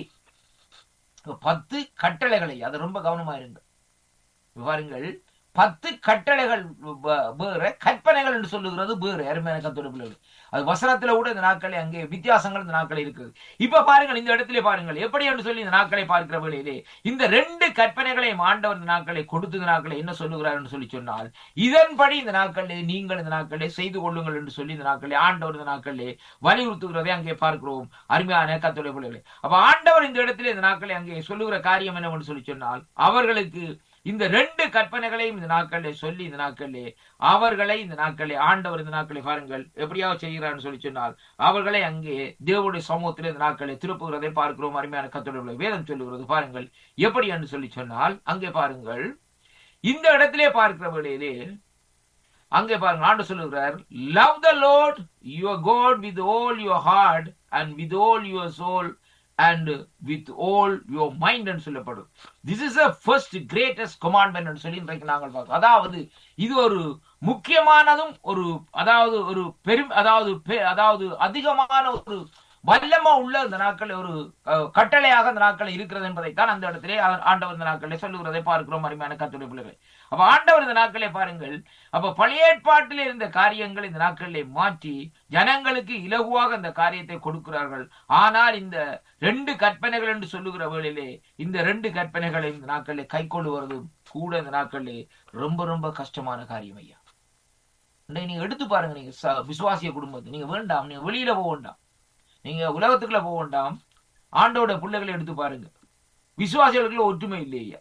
இப்ப பத்து கட்டளைகளை அது ரொம்ப கவனமா இருங்க இப்ப பாருங்கள் பத்து கட்டளைகள் வ- வேற கற்பனைகள் என்று சொல்லுகிறது வேறு அருமையான கத்தோட பிள்ளைகள் அது வசனத்துல கூட இந்த நாட்களே அங்கே வித்தியாசங்கள் இந்த நாட்கள் இருக்குது இப்ப பாருங்கள் இந்த இடத்திலே பாருங்கள் எப்படி என்று சொல்லி இந்த நாட்களை பார்க்கிற வேளையிலே இந்த ரெண்டு கற்பனைகளையும் ஆண்டவர் இந்த நாட்களை கொடுத்து இந்த நாட்களை என்ன சொல்லுகிறார் என்று சொல்லி சொன்னால் இதன்படி இந்த நாட்களிலே நீங்கள் இந்த நாட்களிலே செய்து கொள்ளுங்கள் என்று சொல்லி இந்த நாட்களிலே ஆண்டவர் இந்த நாட்களிலே வலியுறுத்துகிறதை அங்கே பார்க்கிறோம் அருமையான கத்தோட பிள்ளைகளே அப்ப ஆண்டவர் இந்த இடத்திலே இந்த நாட்களை அங்கே சொல்லுகிற காரியம் என்னவென்று சொல்லி சொன்னால் அவர்களுக்கு இந்த ரெண்டு கற்பனைகளையும் இந்த நாட்களிலே சொல்லி இந்த நாட்களிலே அவர்களை இந்த நாட்களிலே ஆண்டவர் இந்த நாட்களை பாருங்கள் எப்படியாவது செய்கிறார்னு சொல்லி சொன்னால் அவர்களை அங்கே தேவனுடைய சமூகத்திலே இந்த நாட்களை திருப்புகிறதை பார்க்கிறோம் அருமையான கத்தோட வேதம் சொல்லுகிறது பாருங்கள் எப்படி என்று சொல்லி சொன்னால் அங்கே பாருங்கள் இந்த இடத்திலே பார்க்கிற வேளையிலே அங்கே பாருங்க ஆண்டு சொல்லுகிறார் love the Lord your God with all your heart and with all your soul and with all your mind என்று சொல்லப்படும் this is a first greatest commandment சொல்லி இன்றைக்கு நாங்கள் பார்க்கிறோம் அதாவது இது ஒரு முக்கியமானதும் ஒரு அதாவது ஒரு பெரும் அதாவது பெ- அதாவது அதிகமான ஒரு வல்லமா உள்ள இந்த நாட்கள் ஒரு அஹ், கட்டளையாக இந்த நாட்கள் இருக்கிறது என்பதைத்தான் அந்த இடத்திலே ஆ- ஆண்டவர் இந்த நாட்களை சொல்லுகிறதை பார்க்கிறோம் அருமையான கத்துடைய பிள்ளைகளை அப்ப ஆண்டவர் இந்த நாட்களை பாருங்கள் அப்ப பழைய ஏற்பாட்டில் இருந்த காரியங்கள் இந்த நாட்களிலே மாற்றி ஜனங்களுக்கு இலகுவாக இந்த காரியத்தை கொடுக்கிறார்கள் ஆனால் இந்த ரெண்டு கற்பனைகள் என்று சொல்லுகிற வேளையிலே இந்த ரெண்டு கற்பனைகளை இந்த நாட்களிலே கை கொள்ளுவது கூட இந்த நாட்களிலே ரொம்ப ரொம்ப கஷ்டமான காரியம் ஐயா இன்றைக்கு நீங்க எடுத்து பாருங்க நீங்க ச- விசுவாசிய குடும்பத்தை நீங்க வேண்டாம் நீங்க வெளியில போக வேண்டாம் நீங்க உலகத்துக்குள்ள போக வேண்டாம் ஆண்டோட பிள்ளைகளை எடுத்து பாருங்க விசுவாசிகளுக்குள்ள ஒற்றுமை இல்லையா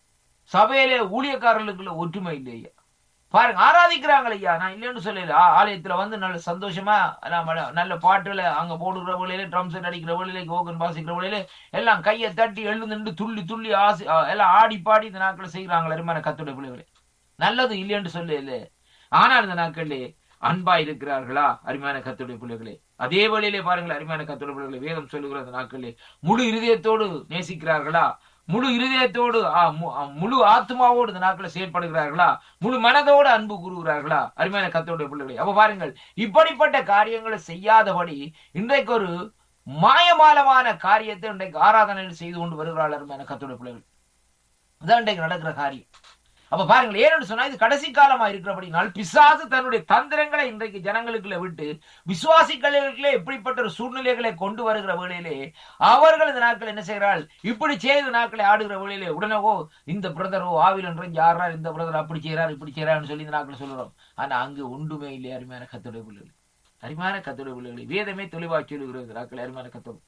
சபையில ஊழியக்காரர்களுக்குள்ள ஒற்றுமை இல்லையா பாருங்க ஆராதிக்கிறாங்க ஐயா நான் இல்லைன்னு சொல்லல ஆ- ஆலயத்துல வந்து நல்ல சந்தோஷமா நாம நல்ல பாட்டுல அங்க போடுகிற வழியில ட்ரம் செட் அடிக்கிற வழியில கோகன் வாசிக்கிற வழியில எல்லாம் கையை தட்டி எழுந்து துள்ளி துள்ளி ஆசி ஆ, எல்லாம் ஆடி பாடி இந்த நாட்களை செய்கிறாங்களே அருமையான கத்துடைய பிள்ளைகளே நல்லது இல்லைன்னு சொல்லல ஆனால் இந்த நாட்களிலே அன்பா இருக்கிறார்களா அருமையான கத்துடைய பிள்ளைகளே அதே வழியிலே பாருங்கள் அருமையான கத்துடைய பிள்ளைகளே வேதம் சொல்லுகிற அந்த நாட்களிலே முழு இருதயத்தோடு நேசிக்கிறார்களா முழு இருதயத்தோடு ஆ, மு- ஆ, முழு ஆத்மாவோடு இந்த நாட்களில் செயல்படுகிறார்களா முழு மனதோடு அன்பு கூறுகிறார்களா அருமையான கத்தோடைய பிள்ளைகளே அப்ப பாருங்கள் இப்படிப்பட்ட காரியங்களை செய்யாதபடி இன்றைக்கு ஒரு மாயமாலமான காரியத்தை இன்றைக்கு ஆராதனையில் செய்து கொண்டு வருகிறாள் அருமையான கத்தோடைய பிள்ளைகள் இதான் இன்றைக்கு நடக்கிற காரியம் அப்ப பாருங்கள் ஏன்னு சொன்னா இது கடைசி காலமா இருக்கிறபடினால் பிசாசு தன்னுடைய தந்திரங்களை இன்றைக்கு ஜனங்களுக்குள்ள விட்டு விசுவாசிகளுக்குள்ளே எப்படிப்பட்ட ஒரு சூழ்நிலைகளை கொண்டு வருகிற வேளையிலே அவர்கள் இந்த நாட்கள் என்ன செய்கிறாள் இப்படி செய்த நாட்களை ஆடுகிற வேளையிலே உடனேவோ இந்த பிரதரோ ஆவில் என்ற யாரா இந்த பிரதர் அப்படி செய்யறாரு இப்படி செய்யறாருன்னு சொல்லி இந்த நாட்கள் சொல்லுறோம் ஆனா அங்கு ஒன்றுமே இல்லை அருமையான கத்துடைய பிள்ளைகள் அருமையான கத்துடைய பிள்ளைகளை வேதமே தெளிவாக சொல்லுகிறது நாட்கள் அருமையான கத்தோடு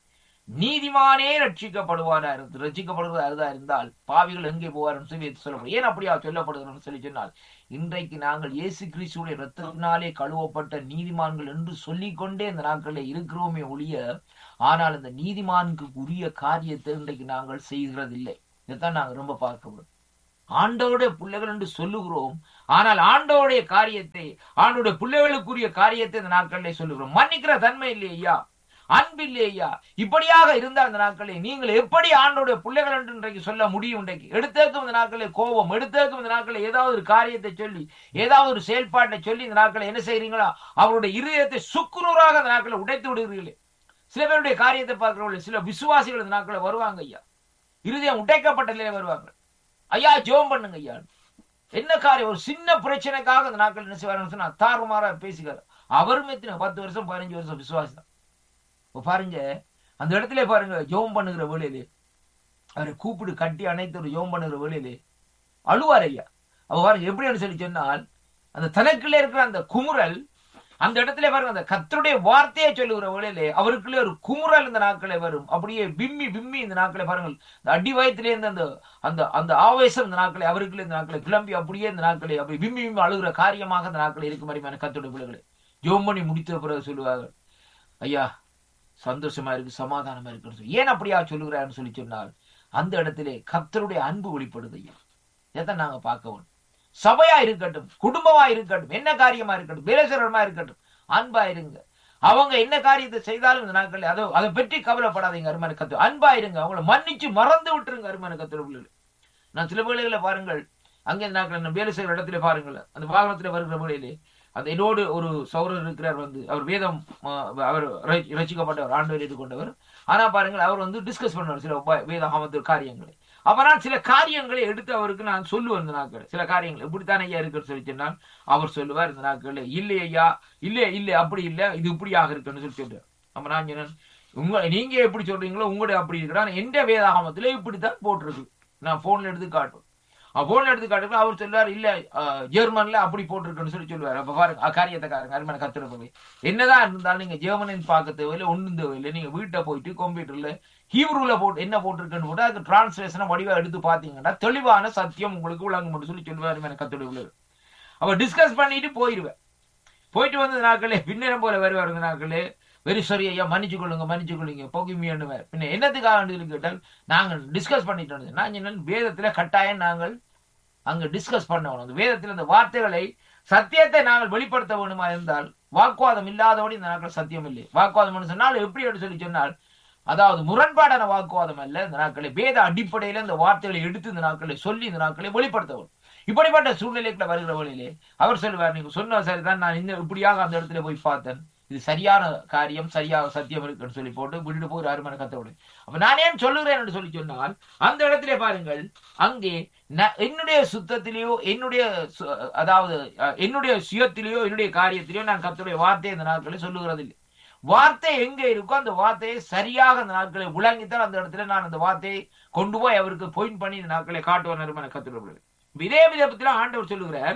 நீதிமானே ரட்சிக்கப்படுவாரா இருந்து ரட்சிக்கப்படுவதா இருந்தா இருந்தால் பாவிகள் எங்கே போவார்னு சொல்லி சொல்லப்படும் ஏன் அப்படியா சொல்லப்படுகிறோம்னு சொல்லி சொன்னால் இன்றைக்கு நாங்கள் இயேசு கிறிஸ்துடைய ரத்தத்தினாலே கழுவப்பட்ட நீதிமான்கள் என்று சொல்லிக்கொண்டே இந்த நாட்களில் இருக்கிறோமே ஒழிய ஆனால் இந்த நீதிமானுக்கு உரிய காரியத்தை இன்றைக்கு நாங்கள் செய்கிறதில்லை இதைத்தான் நாங்கள் ரொம்ப பார்க்கிறோம் ஆண்டவருடைய பிள்ளைகள் என்று சொல்லுகிறோம் ஆனால் ஆண்டவருடைய காரியத்தை ஆண்டோடைய பிள்ளைகளுக்குரிய காரியத்தை இந்த நாட்களிலே சொல்லுகிறோம் மன்னிக்கிற தன்மை இல்லையா அன்பு இல்லையா இப்படியாக இருந்த அந்த நாட்களை நீங்கள் எப்படி ஆண்டோடைய பிள்ளைகள் என்று இன்றைக்கு சொல்ல முடியும் இன்றைக்கு எடுத்தேக்கும் இந்த நாட்களில் கோபம் எடுத்தேக்கும் இந்த நாட்களில் ஏதாவது ஒரு காரியத்தை சொல்லி ஏதாவது ஒரு செயல்பாட்டை சொல்லி இந்த நாட்களை என்ன செய்றீங்களா அவருடைய இருதயத்தை சுக்குநூறாக அந்த நாட்களை உடைத்து விடுகிறீர்களே சில பேருடைய காரியத்தை பார்க்கிறவர்கள் சில விசுவாசிகள் இந்த நாட்களை வருவாங்க ஐயா இருதயம் உடைக்கப்பட்ட நிலையில வருவாங்க ஐயா ஜெபம் பண்ணுங்க ஐயா என்ன காரியம் ஒரு சின்ன பிரச்சனைக்காக அந்த நாட்கள் என்ன செய்வாருன்னு சொன்னா தாறுமாறா பேசுகிறார் அவரும் எத்தனை பத்து வருஷம் பதினஞ்சு வருஷம் விசுவாசி தான் இப்ப பாருங்க அந்த இடத்துல பாருங்க ஜெபம் பண்ணுகிற வேலையிலே அவரை கூப்பிடு கட்டி அனைத்து ஒரு ஜெபம் பண்ணுகிற வேலையிலே அழுவார் ஐயா அவ பாருங்க எப்படின்னு சொல்லி சொன்னால் அந்த தனக்குள்ளே இருக்கிற அந்த குமுறல் அந்த இடத்துல பாருங்க அந்த கத்தருடைய வார்த்தையை சொல்லுகிற வேளையிலே அவருக்குள்ளே ஒரு குமுறல் இந்த நாட்களே வரும் அப்படியே விம்மி விம்மி இந்த நாட்களை பாருங்கள் இந்த அடி வயத்திலே இருந்து அந்த அந்த அந்த ஆவேசம் இந்த நாட்களை அவருக்குள்ளே இந்த நாட்களை கிளம்பி அப்படியே இந்த நாட்களை அப்படி விம்மி விம்மி அழுகிற காரியமாக இந்த நாட்களை இருக்கும் மாதிரி கத்தருடைய பிள்ளைகளை ஜோம் பண்ணி முடித்த பிறகு சொல்லுவார்கள் ஐயா சந்தோஷமா இருக்கு சமாதானமா இருக்குன்னு சொல்லி ஏன் அப்படியா சொல்லுகிறான்னு சொல்லி சொன்னால் அந்த இடத்திலே கத்தருடைய அன்பு வெளிப்படுது ஐயா இதைத்தான் நாங்க பார்க்கவும் சபையா இருக்கட்டும் குடும்பமா இருக்கட்டும் என்ன காரியமா இருக்கட்டும் பேரசரமா இருக்கட்டும் அன்பா இருங்க அவங்க என்ன காரியத்தை செய்தாலும் இந்த நாட்கள் அதை அதை பற்றி கவலைப்படாதீங்க அருமான கத்து அன்பா இருங்க அவங்கள மன்னிச்சு மறந்து விட்டுருங்க அருமான கத்துல பிள்ளைகள் நான் சில வேளைகளை பாருங்கள் அங்கே இந்த நாட்கள் நான் வேலை செய்கிற இடத்துல பாருங்கள் அந்த வாகனத்துல வருகிற வேளையிலே அந்த என்னோடு ஒரு சௌரர் இருக்கிறார் வந்து அவர் வேதம் ஆஹ், அவர் ர- ரசிக்கப்பட்டவர் ஆண்டு ஏற்றுக்கொண்டவர் ஆனா பாருங்கள் அவர் வந்து டிஸ்கஸ் பண்ணுவார் சில உப- வேதாகமத்து காரியங்களை அப்ப நான் சில காரியங்களை எடுத்து அவருக்கு நான் சொல்லுவேன் இந்த நாட்கள் சில காரியங்கள் இப்படித்தானே ஐயா இருக்குன்னு சொல்லி சொன்னால் அவர் சொல்லுவார் இந்த நாட்கள் இல்லை ஐயா இல்லை இல்லை அப்படி இல்லை இது இப்படியாக இருக்குன்னு சொல்லி சொல்றார் அப்ப நான் சொன்னேன் உங்க நீங்க எப்படி சொல்றீங்களோ உங்களுடைய அப்படி இருக்கிறா எந்த வேதாகமத்துல இப்படித்தான் போட்டிருக்கு நான் போன்ல எடுத்து காட்டுவேன் போன்ல எடுத்து காட்டுவேன் அவர் சொல்லுவார் இல்ல அஹ், ஜெர்மன்ல அப்படி போட்டிருக்குன்னு சொல்லி சொல்லுவார் அப்ப பாருங்க அஹ், காரியத்தை காருங்க அருமையான கத்துறப்பவே என்னதான் இருந்தாலும் நீங்க ஜெர்மனின் பார்க்க தேவையில்லை ஒண்ணும் தேவையில்லை நீங்க வீட்டை போயிட்டு கம்ப்யூட்டர்ல ஹீப்ரூல போட்டு என்ன போட்டிருக்குன்னு போட்டு அதுக்கு டிரான்ஸ்லேஷனை வடிவா எடுத்து பாத்தீங்கன்னா தெளிவான சத்தியம் உங்களுக்கு விளங்கும் சொல்லி சொல்லுவார் எனக்கு கத்துடைய அவ டிஸ்கஸ் பண்ணிட்டு போயிருவேன் போயிட்டு வந்த நாட்களே பின்னரம் போல வருவார் இந்த நாட்களே வெரி சாரி ஐயா மன்னிச்சு கொள்ளுங்க மன்னிச்சு கொள்ளுங்க போகிமியானுவார் பின்ன என்னத்துக்காக சொல்லி கேட்டால் நாங்கள் டிஸ்கஸ் பண்ணிட்டோம் நான் என்ன வேதத்துல கட்டாயம் நாங்கள் அங்க டிஸ்கஸ் பண்ணணும் அந்த வேதத்தில் அந்த வார்த்தைகளை சத்தியத்தை நாங்கள் வெளிப்படுத்த வேணுமா இருந்தால் வாக்குவாதம் இல்லாதபடி இந்த நாட்கள் சத்தியம் இல்லை வாக்குவாதம் சொன்னால் எப்படி என்று சொல்லி சொன்னால் அதாவது முரண்பாடான வாக்குவாதம் அல்ல இந்த நாட்களை வேத அடிப்படையில இந்த வார்த்தைகளை எடுத்து இந்த நாட்களை சொல்லி இந்த நாட்களை வெளிப்படுத்த வேணும் இப்படிப்பட்ட சூழ்நிலைக்குள்ள வருகிற வழியிலே அவர் சொல்லுவார் நீங்க சொன்ன சரிதான் நான் இந்த இப்படியாக அந்த இடத்துல போய் பார்த்தேன் இது சரியான காரியம் சரியாக சத்தியம் இருக்குன்னு சொல்லி போட்டு விட்டுட்டு போய் அருமனை கத்தோடு அப்ப நான் ஏன் சொல்லுகிறேன் என்று சொல்லி சொன்னால் அந்த இடத்திலே பாருங்கள் அங்கே ந- என்னுடைய சுத்தத்திலேயோ என்னுடைய சு- அதாவது அஹ், என்னுடைய சுயத்திலேயோ என்னுடைய காரியத்திலேயோ நான் கர்த்தருடைய வார்த்தையை இந்த நாட்களை சொல்லுகிறது இல்லை வார்த்தை எங்க இருக்கோ அந்த வார்த்தையை சரியாக அந்த நாட்களை விளங்கித்தான் அந்த இடத்துல நான் அந்த வார்த்தையை கொண்டு போய் அவருக்கு பாயிண்ட் பண்ணி இந்த நாட்களை காட்டுவார் என கத்துள்ளது இதே விதத்தில் ஆண்டவர் சொல்லுகிறார்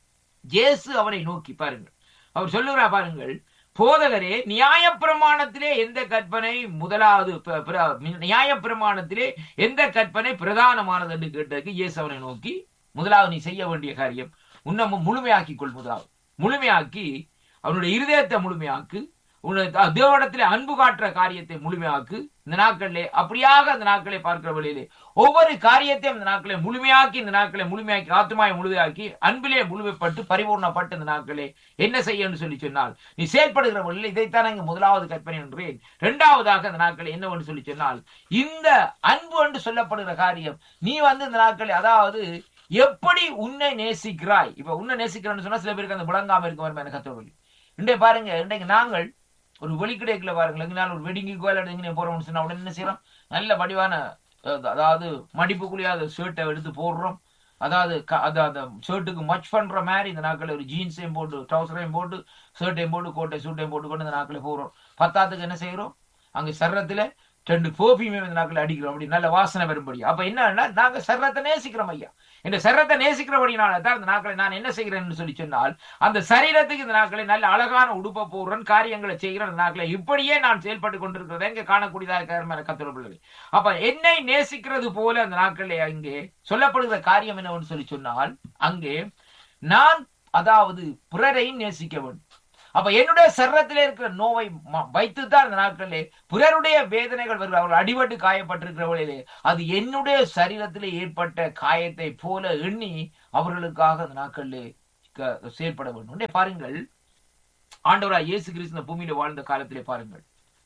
ஜேசு அவனை நோக்கி பாருங்கள் அவர் சொல்லுகிறார் பாருங்கள் போதகரே நியாயப்பிரமாணத்திலே எந்த கற்பனை முதலாவது ப- பிர- நியாயப்பிரமாணத்திலே எந்த கற்பனை பிரதானமானது என்று கேட்டதுக்கு இயேசு அவனை நோக்கி முதலாவது நீ செய்ய வேண்டிய காரியம் உன்னை மு- முழுமையாக்கிக் கொள் முதலாவது முழுமையாக்கி அவனுடைய இருதயத்தை முழுமையாக்கு உன்னுடைய த- தேவனிடத்திலே அன்பு காட்டுற காரியத்தை முழுமையாக்கு இந்த நாட்களிலே அப்படியாக அந்த நாட்களை பார்க்கிற வழியிலே ஒவ்வொரு காரியத்தையும் இந்த நாட்களை முழுமையாக்கி இந்த நாட்களை முழுமையாக்கி ஆத்மாவை முழுமையாக்கி அன்பிலே முழுமைப்பட்டு பரிபூர்ணப்பட்டு இந்த நாட்களே என்ன செய்யன்னு சொல்லி சொன்னால் நீ செயல்படுகிற வழியில் இதைத்தான் இங்கு முதலாவது கற்பனை என்றேன் இரண்டாவதாக இந்த நாட்களை என்னவென்று சொல்லி சொன்னால் இந்த அன்பு என்று சொல்லப்படுகிற காரியம் நீ வந்து இந்த நாட்களை அதாவது எப்படி உன்னை நேசிக்கிறாய் இப்ப உன்னை நேசிக்கிறேன்னு சொன்னா சில பேருக்கு அந்த விளங்காம இருக்க மாதிரி எனக்கு கத்தோடு இன்றைய பாருங்க இன்றைக்கு நாங்கள் ஒரு வெளிக்கிடைக்குள்ள பாருங்கள் எங்கனால ஒரு வெடிங்கி கோயில் எடுங்க போறோம்னு சொன்னா உடனே என்ன செய்யறோம் நல்ல வடிவான அஹ், அதாவது மடிப்புக்குள்ளேயே அந்த ஷர்ட்டை எடுத்து போடுறோம் அதாவது க- அது அந்த ஷர்ட்டுக்கு மச் பண்ற மாதிரி இந்த நாட்கள் ஒரு ஜீன்ஸையும் போட்டு ட்ரௌசரையும் போட்டு ஷர்ட்டையும் போட்டு கோட்டை சூட்டையும் போட்டு கொண்டு இந்த நாட்களை போடுறோம் பத்தாத்துக்கு என்ன செய்யறோம் அங்க சர்றத்துல ரெண்டு போபியுமே இந்த நாட்கள் அடிக்கிறோம் அப்படி நல்ல வாசனை வரும்படி அப்ப என்னன்னா நாங்க சரத்தை நேசிக்கிறோம் ஐயா இந்த சரத்தை நேசிக்கிறபடினால தான் இந்த நாட்களை நான் என்ன செய்கிறேன்னு சொல்லி சொன்னால் அந்த சரீரத்துக்கு இந்த நாட்களை நல்ல அழகான உடுப்ப போடுறேன் காரியங்களை செய்கிற இந்த நாட்களை இப்படியே நான் செயல்பட்டு கொண்டிருக்கிறத இங்க காணக்கூடியதாக கத்தோட பிள்ளை அப்ப என்னை நேசிக்கிறது போல அந்த நாட்களே அங்கே சொல்லப்படுகிற காரியம் என்னவென்று சொல்லி சொன்னால் அங்கே நான் அதாவது பிறரையும் நேசிக்க வேண்டும் அப்ப என்னுடைய சரீரத்திலே இருக்கிற நோவை வைத்துதான் இந்த நாட்களிலே பிறருடைய வேதனைகள் வருவது அவர்கள் அடிபட்டு காயப்பட்டிருக்கிறவர்களே அது என்னுடைய சரீரத்திலே ஏற்பட்ட காயத்தை போல எண்ணி அவர்களுக்காக அந்த நாட்களிலே செயல்பட வேண்டும் உடனே பாருங்கள் ஆண்டவரா இயேசு கிறிஸ்து பூமியில வாழ்ந்த காலத்திலே பாருங்கள்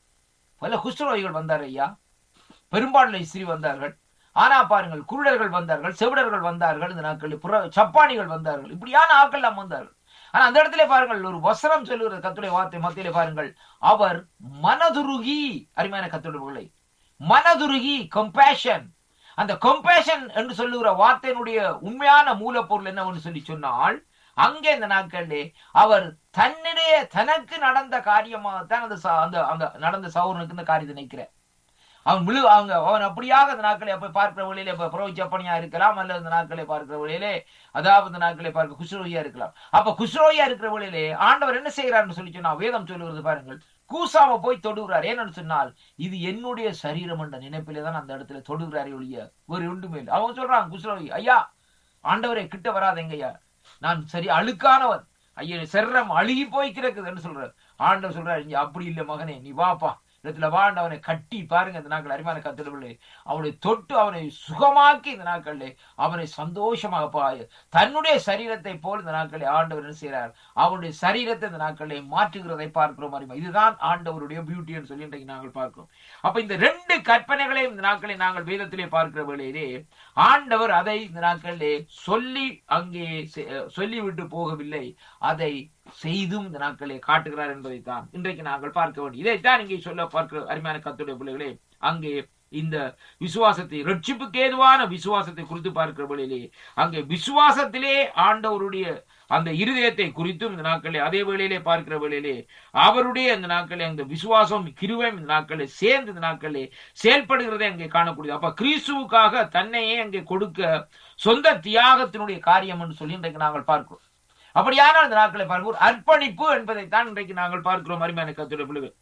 பல குஷ்டரோகிகள் வந்தார் ஐயா பெரும்பான்மை ஸ்ரீ வந்தார்கள் ஆனா பாருங்கள் குருடர்கள் வந்தார்கள் செவிடர்கள் வந்தார்கள் இந்த நாட்களில் புற சப்பானிகள் வந்தார்கள் இப்படியான ஆட்கள் எல்லாம் வந்தார்கள் ஆனா அந்த இடத்துல பாருங்கள் ஒரு வசனம் சொல்லுகிற கத்துடைய வார்த்தை மத்தியில பாருங்கள் அவர் மனதுருகி அருமையான கத்துடைய மனதுருகி கம்பேஷன் அந்த கம்பேஷன் என்று சொல்லுகிற வார்த்தையினுடைய உண்மையான மூலப்பொருள் என்னவென்று சொல்லி சொன்னால் அங்கே இந்த நாட்களிலே அவர் தன்னிடையே தனக்கு நடந்த காரியமாகத்தான் அந்த அந்த அந்த நடந்த சௌரனுக்கு இந்த காரியத்தை நினைக்கிறேன் அவன் முழு அவங்க அவன் அப்படியாக அந்த நாட்களை அப்ப பார்க்கிற வழியில இப்ப புறவை சப்பனியா இருக்கலாம் அல்லது இந்த நாட்களை பார்க்கிற வழியிலே அதாவது இந்த நாட்களை பார்க்க குஷ்ரோகியா இருக்கலாம் அப்ப குஷ்ரோகியா இருக்கிற வழியிலே ஆண்டவர் என்ன செய்யறாருன்னு சொல்லி சொன்னா வேதம் சொல்லுகிறது பாருங்கள் கூசாம போய் தொடுகிறார் ஏன்னு சொன்னால் இது என்னுடைய சரீரம் என்ற நினைப்பிலே தான் அந்த இடத்துல தொடுகிறாரே ஒழிய ஒரு ஒன்றுமே இல்லை அவங்க சொல்றாங்க குஷ்ரோகி ஐயா ஆண்டவரை கிட்ட வராதங்க ஐயா நான் சரி அழுக்கானவன் ஐயா சர்ரம் அழுகி போய் கிடக்குதுன்னு சொல்றாரு ஆண்டவர் சொல்றாரு இங்க அப்படி இல்லை மகனே நீ வாப்பா இடத்துல வாழ்ந்து அவனை கட்டி பாருங்க இந்த நாட்கள் அறிவான கத்திரவில்லை அவனை தொட்டு அவனை சுகமாக்கி இந்த நாட்களிலே அவனை சந்தோஷமாக பாய தன்னுடைய சரீரத்தை போல் இந்த நாட்களை ஆண்டவர் என்ன செய்கிறார் அவனுடைய சரீரத்தை இந்த நாட்களை மாற்றுகிறதை பார்க்கிறோம் அறிமா இதுதான் ஆண்டவருடைய பியூட்டின்னு சொல்லி இன்றைக்கு நாங்கள் பார்க்கிறோம் அப்ப இந்த ரெண்டு கற்பனைகளையும் இந்த நாட்களை நாங்கள் வேதத்திலே பார்க்கிற வேளையிலே ஆண்டவர் அதை இந்த நாட்களிலே சொல்லி அங்கே சொல்லிவிட்டு போகவில்லை அதை செய்தும் இந்த நாட்களை காட்டுகிறார் என்பதைத்தான் இன்றைக்கு நாங்கள் பார்க்க வேண்டும் இதைத்தான் இங்கே சொல்ல பார்க்கிற அருமையான கத்துடைய பிள்ளைகளே அங்கே இந்த விசுவாசத்தை ரட்சிப்புக்கு ஏதுவான விசுவாசத்தை குறித்து பார்க்கிற வழியிலே அங்கே விசுவாசத்திலே ஆண்டவருடைய அந்த இருதயத்தை குறித்தும் இந்த நாட்களே அதே வேளையிலே பார்க்கிற வேளையிலே அவருடைய அந்த நாட்களே அந்த விசுவாசம் கிருவையும் இந்த நாட்களே சேர்ந்து இந்த நாட்களே செயல்படுகிறதை அங்கே காணக்கூடியது அப்ப கிறிஸ்துவுக்காக தன்னையே அங்கே கொடுக்க சொந்த தியாகத்தினுடைய காரியம் என்று சொல்லி இன்றைக்கு நாங்கள் பார்க்கிறோம் அப்படியான அந்த நாட்களை பார்க்கிறோம் அர்ப்பணிப்பு என்பதைத்தான் இன்றைக்கு நாங்கள் பார்க்கிறோம் அருமையான கத்துடைய பிள்ளைகள்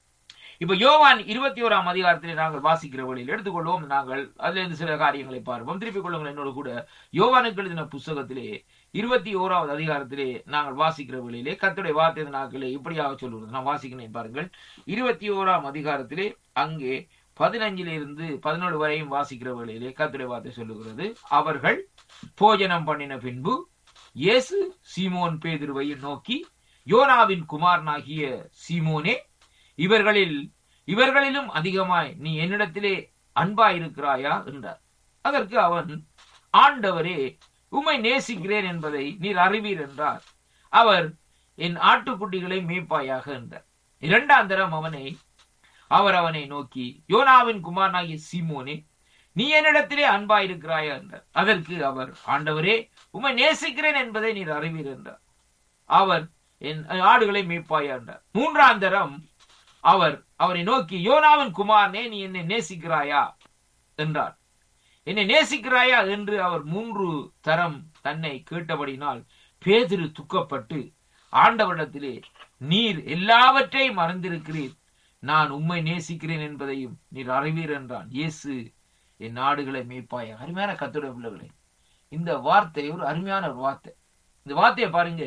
இப்ப யோவான் இருபத்தி ஓராம் அதிகாரத்திலே நாங்கள் வாசிக்கிற வழியில் எடுத்துக்கொள்வோம் நாங்கள் அதுல இருந்து சில காரியங்களை பார்ப்போம் திருப்பிக் கொள்ளுங்கள் என்னோட கூட யோவானுக்கு எழுதின புஸ்தகத்திலே இருபத்தி ஓராவது அதிகாரத்திலே நாங்கள் வாசிக்கிற வழியிலே கத்துடைய வார்த்தை நாட்களே இப்படியாக சொல்லுவது நான் வாசிக்கிறேன் பாருங்கள் இருபத்தி ஓராம் அதிகாரத்திலே அங்கே பதினஞ்சில இருந்து பதினேழு வரையும் வாசிக்கிற வழியிலே கத்துடைய வார்த்தை சொல்லுகிறது அவர்கள் போஜனம் பண்ணின பின்பு இயேசு சீமோன் பேதுருவை நோக்கி யோனாவின் குமாரனாகிய சீமோனே இவர்களில் இவர்களிலும் அதிகமாய் நீ என்னிடத்திலே அன்பாய் இருக்கிறாயா என்றார் அதற்கு அவன் ஆண்டவரே உம்மை நேசிக்கிறேன் என்பதை நீர் அறிவீர் என்றார் அவர் என் ஆட்டுக்குட்டிகளை மேய்ப்பாயாக என்றார் இரண்டாம் தரம் அவனை அவர் அவனை நோக்கி யோனாவின் குமாரனாகிய சீமோனே நீ என்னிடத்திலே அன்பாய் இருக்கிறாயா என்றார் அதற்கு அவர் ஆண்டவரே உம்மை நேசிக்கிறேன் என்பதை நீர் அறிவீர் என்றார் அவர் என் ஆடுகளை மேய்ப்பாயா என்றார் மூன்றாம் தரம் அவர் அவரை நோக்கி யோனாவின் குமாரனே நீ என்னை நேசிக்கிறாயா என்றார் என்னை நேசிக்கிறாயா என்று அவர் மூன்று தரம் தன்னை கேட்டபடினால் பேதிரு துக்கப்பட்டு ஆண்டவரிடத்திலே நீர் எல்லாவற்றையும் மறந்திருக்கிறீர் நான் உம்மை நேசிக்கிறேன் என்பதையும் நீர் அறிவீர் என்றான் இயேசு என் நாடுகளை மேய்ப்பாய அருமையான கத்துடைய பிள்ளைகளே இந்த வார்த்தை ஒரு அருமையான ஒரு வார்த்தை இந்த வார்த்தையை பாருங்க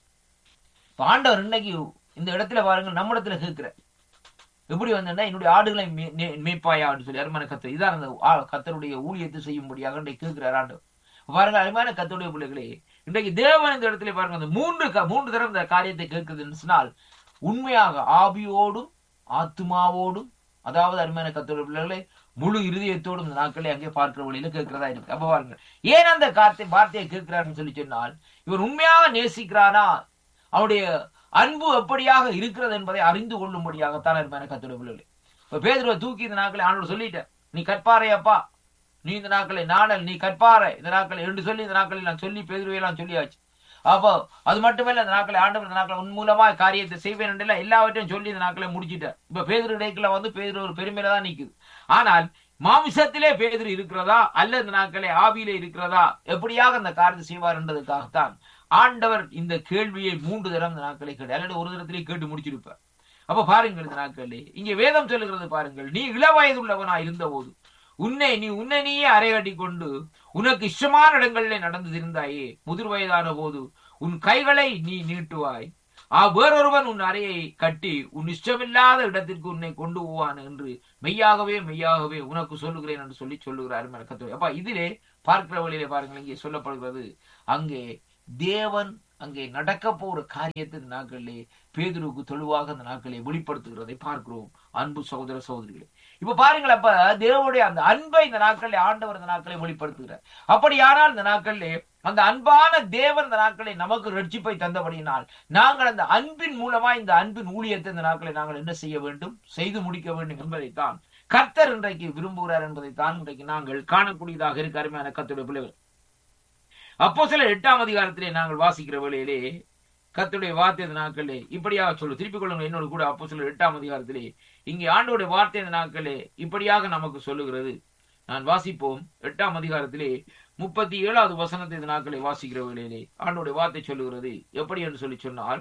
ஆண்டவர் இன்னைக்கு இந்த இடத்துல பாருங்க நம்ம இடத்துல கேட்கிற எப்படி வந்தா என்னுடைய ஆடுகளை மேய்ப்பாயா அப்படின்னு சொல்லி அருமையான கத்தர் இதான் அந்த கத்தருடைய ஊழியத்தை செய்யும்படியாக இன்றைக்கு கேட்கிறார் ஆண்டவர் பாருங்க அருமையான கத்தருடைய பிள்ளைகளே இன்றைக்கு தேவன் இந்த இடத்துல பாருங்க அந்த மூன்று மூன்று தரம் இந்த காரியத்தை கேட்குதுன்னு சொன்னால் உண்மையாக ஆவியோடும் ஆத்மாவோடும் அதாவது அருமையான கத்தோட பிள்ளைகளை முழு இருதயத்தோடும் இந்த நாட்களை அங்கே பார்க்கிற வழியில கேட்கிறதா இருக்கு அப்ப பாருங்க ஏன் அந்த கார்த்தை வார்த்தையை கேட்கிறாருன்னு சொல்லி சொன்னால் இவர் உண்மையாக நேசிக்கிறானா அவருடைய அன்பு எப்படியாக இருக்கிறது என்பதை அறிந்து கொள்ளும்படியாகத்தான் அருமையான கத்தோட பிள்ளைகளை இப்ப பேதுருவை தூக்கி இந்த நாட்களை ஆண்டோட சொல்லிட்ட நீ கற்பாரை அப்பா நீ இந்த நாட்களை நாடல் நீ கற்பாரை இந்த நாட்களை என்று சொல்லி இந்த நாட்களில் நான் சொல்லி பேதுருவையெல்லாம் சொல்லியாச்சு அப்போ அது மட்டுமல்ல அந்த நாட்களை ஆண்டவர் இந்த நாட்களை உன் மூலமா காரியத்தை செய்வேன் என்று எல்லாவற்றையும் சொல்லி இந்த நாட்களை முடிச்சிட்டார் இப்ப பேதர் இடைக்குள்ள வந்து பேதர் ஒரு பெருமையில தான் நிக்குது ஆனால் மாமிசத்திலே பேதர் இருக்கிறதா அல்ல இந்த நாட்களே ஆவியிலே இருக்கிறதா எப்படியாக அந்த காரியத்தை செய்வார் என்பதற்காகத்தான் ஆண்டவர் இந்த கேள்வியை மூன்று தரம் இந்த நாட்களை கேட்டு அல்லது ஒரு தரத்திலே கேட்டு முடிச்சிருப்பார் அப்ப பாருங்கள் இந்த நாட்களே இங்கே வேதம் சொல்லுகிறது பாருங்கள் நீ இளவயதுள்ளவனா இருந்த போது உன்னை நீ உன்னை நீயே அரைகட்டி கொண்டு உனக்கு இஷ்டமான இடங்களிலே நடந்து இருந்தாயே முதிர் வயதான போது உன் கைகளை நீ நீட்டுவாய் ஆ வேறொருவன் உன் அறையை கட்டி உன் இஷ்டமில்லாத இடத்திற்கு உன்னை கொண்டு போவான் என்று மெய்யாகவே மெய்யாகவே உனக்கு சொல்லுகிறேன் என்று சொல்லி சொல்லுகிறார் கத்துவை அப்பா இதிலே பார்க்கிற வழியிலே பாருங்கள் இங்கே சொல்லப்படுகிறது அங்கே தேவன் அங்கே நடக்க போற காரியத்தை இந்த நாட்களிலே பேதுருவுக்கு தெளிவாக அந்த நாட்களை வெளிப்படுத்துகிறதை பார்க்கிறோம் அன்பு சகோதர சகோதரிகளே இப்ப பாருங்கள் அப்ப தேவனுடைய அந்த அன்பை இந்த நாட்களில் ஆண்டவர் இந்த நாட்களை வெளிப்படுத்துகிறார் அப்படியானால் இந்த நாட்களிலே அந்த அன்பான தேவன் இந்த நாட்களை நமக்கு ரட்சிப்பை தந்தபடியினால் நாங்கள் அந்த அன்பின் மூலமா இந்த அன்பின் ஊழியத்தை இந்த நாட்களை நாங்கள் என்ன செய்ய வேண்டும் செய்து முடிக்க வேண்டும் என்பதைத்தான் கர்த்தர் இன்றைக்கு விரும்புகிறார் என்பதைத்தான் இன்றைக்கு நாங்கள் காணக்கூடியதாக இருக்க அருமையான கத்துடைய பிள்ளைகள் அப்போ சில எட்டாம் அதிகாரத்திலே நாங்கள் வாசிக்கிற வேளையிலே கத்துடைய வார்த்தை இந்த நாட்களே இப்படியாக சொல்லு திருப்பிக் கொள்ளுங்க என்னோடு கூட அப்போ சில எட்டாம் அதிகாரத்திலே இங்கே ஆண்டோடைய வார்த்தை இந்த நாட்களே இப்படியாக நமக்கு சொல்லுகிறது நான் வாசிப்போம் எட்டாம் அதிகாரத்திலே முப்பத்தி ஏழாவது வசனத்தை இந்த நாட்களை வாசிக்கிற வேளையிலே ஆண்டோடைய வார்த்தை சொல்லுகிறது எப்படி என்று சொல்லி சொன்னால்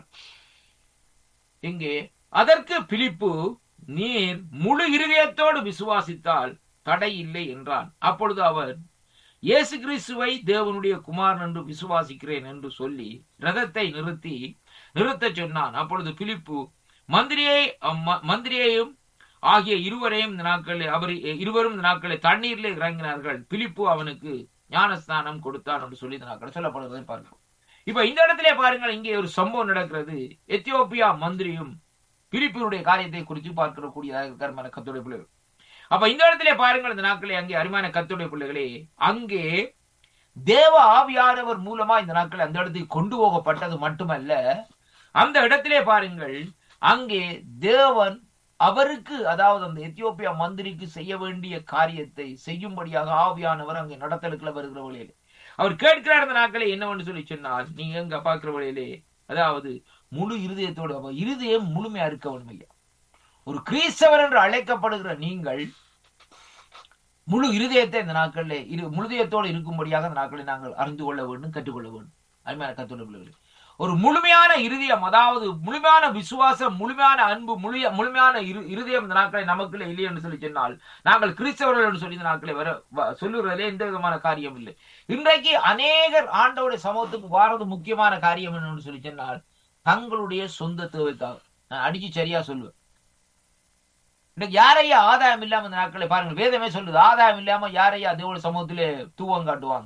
இங்கே அதற்கு பிலிப்பு நீர் முழு இருதயத்தோடு விசுவாசித்தால் தடை இல்லை என்றான் அப்பொழுது அவர் இயேசு கிறிஸ்துவை தேவனுடைய குமாரன் என்று விசுவாசிக்கிறேன் என்று சொல்லி ரதத்தை நிறுத்தி நிறுத்தச் சொன்னான் அப்பொழுது பிலிப்பு மந்திரியை அம்ம- மந்திரியையும் ஆகிய இருவரையும் இந்த நாட்களில் அவர் இருவரும் இந்த நாட்களில் தண்ணீரிலே இறங்கினார்கள் பிலிப்பு அவனுக்கு ஞானஸ்தானம் கொடுத்தான் என்று சொல்லி இந்த நாட்களில் சொல்லப்படுவதை பார்க்கிறோம் இப்ப இந்த இடத்திலே பாருங்கள் இங்கே ஒரு சம்பவம் நடக்கிறது எத்தியோப்பியா மந்திரியும் பிலிப்பினுடைய காரியத்தை குறித்து பார்க்கிற கூடியதாக இருக்கிற கத்துடைய பிள்ளைகள் அப்ப இந்த இடத்திலே பாருங்கள் இந்த நாட்களே அங்கே அருமையான கத்துடைய பிள்ளைகளே அங்கே தேவ ஆவியானவர் மூலமா இந்த நாட்கள் அந்த இடத்துக்கு கொண்டு போகப்பட்டது மட்டுமல்ல அந்த இடத்திலே பாருங்கள் அங்கே தேவன் அவருக்கு அதாவது அந்த எத்தியோப்பியா மந்திரிக்கு செய்ய வேண்டிய காரியத்தை செய்யும்படியாக ஆவியானவர் அங்கே நடத்தலுக்குள்ள வருகிற வழியிலே அவர் கேட்கிறார் இந்த நாட்களை என்னவென்று சொல்லி சொன்னால் நீங்க எங்க பார்க்கிற வழியிலே அதாவது முழு இருதயத்தோடு அப்ப இருதயம் முழுமையா இருக்க வேணும் ஐயா ஒரு கிறிஸ்தவர் என்று அழைக்கப்படுகிற நீங்கள் முழு இருதயத்தை இந்த நாட்களிலே இரு முழுதயத்தோடு இருக்கும்படியாக இந்த நாட்களை நாங்கள் அறிந்து கொள்ள வேண்டும் கற்றுக்கொள்ள வேண்டும் அருமையான கத்துள்ள பிள்ளைகளே ஒரு முழுமையான இருதயம் அதாவது முழுமையான விசுவாசம் முழுமையான அன்பு முழு முழுமையான இரு- இருதயம் இந்த நாட்களை நமக்குள்ள இல்லை என்று சொல்லி சொன்னால் நாங்கள் கிறிஸ்தவர்கள் என்று சொல்லி இந்த நாட்களை வர வ- சொல்லுவதிலே எந்த விதமான காரியம் இல்லை இன்றைக்கு அநேகர் ஆண்டவருடைய சமூகத்துக்கு வாரது முக்கியமான காரியம் என்னன்னு சொல்லி சொன்னால் தங்களுடைய சொந்த தேவைக்காக நான் அடிச்சு சரியா சொல்லுவேன் இன்னைக்கு யாரையா ஆதாயம் இல்லாம இந்த நாட்களை பாருங்க வேதமே சொல்லுது ஆதாயம் இல்லாம யாரையா தேவட சமூகத்திலே தூவம் காட்டுவாங்க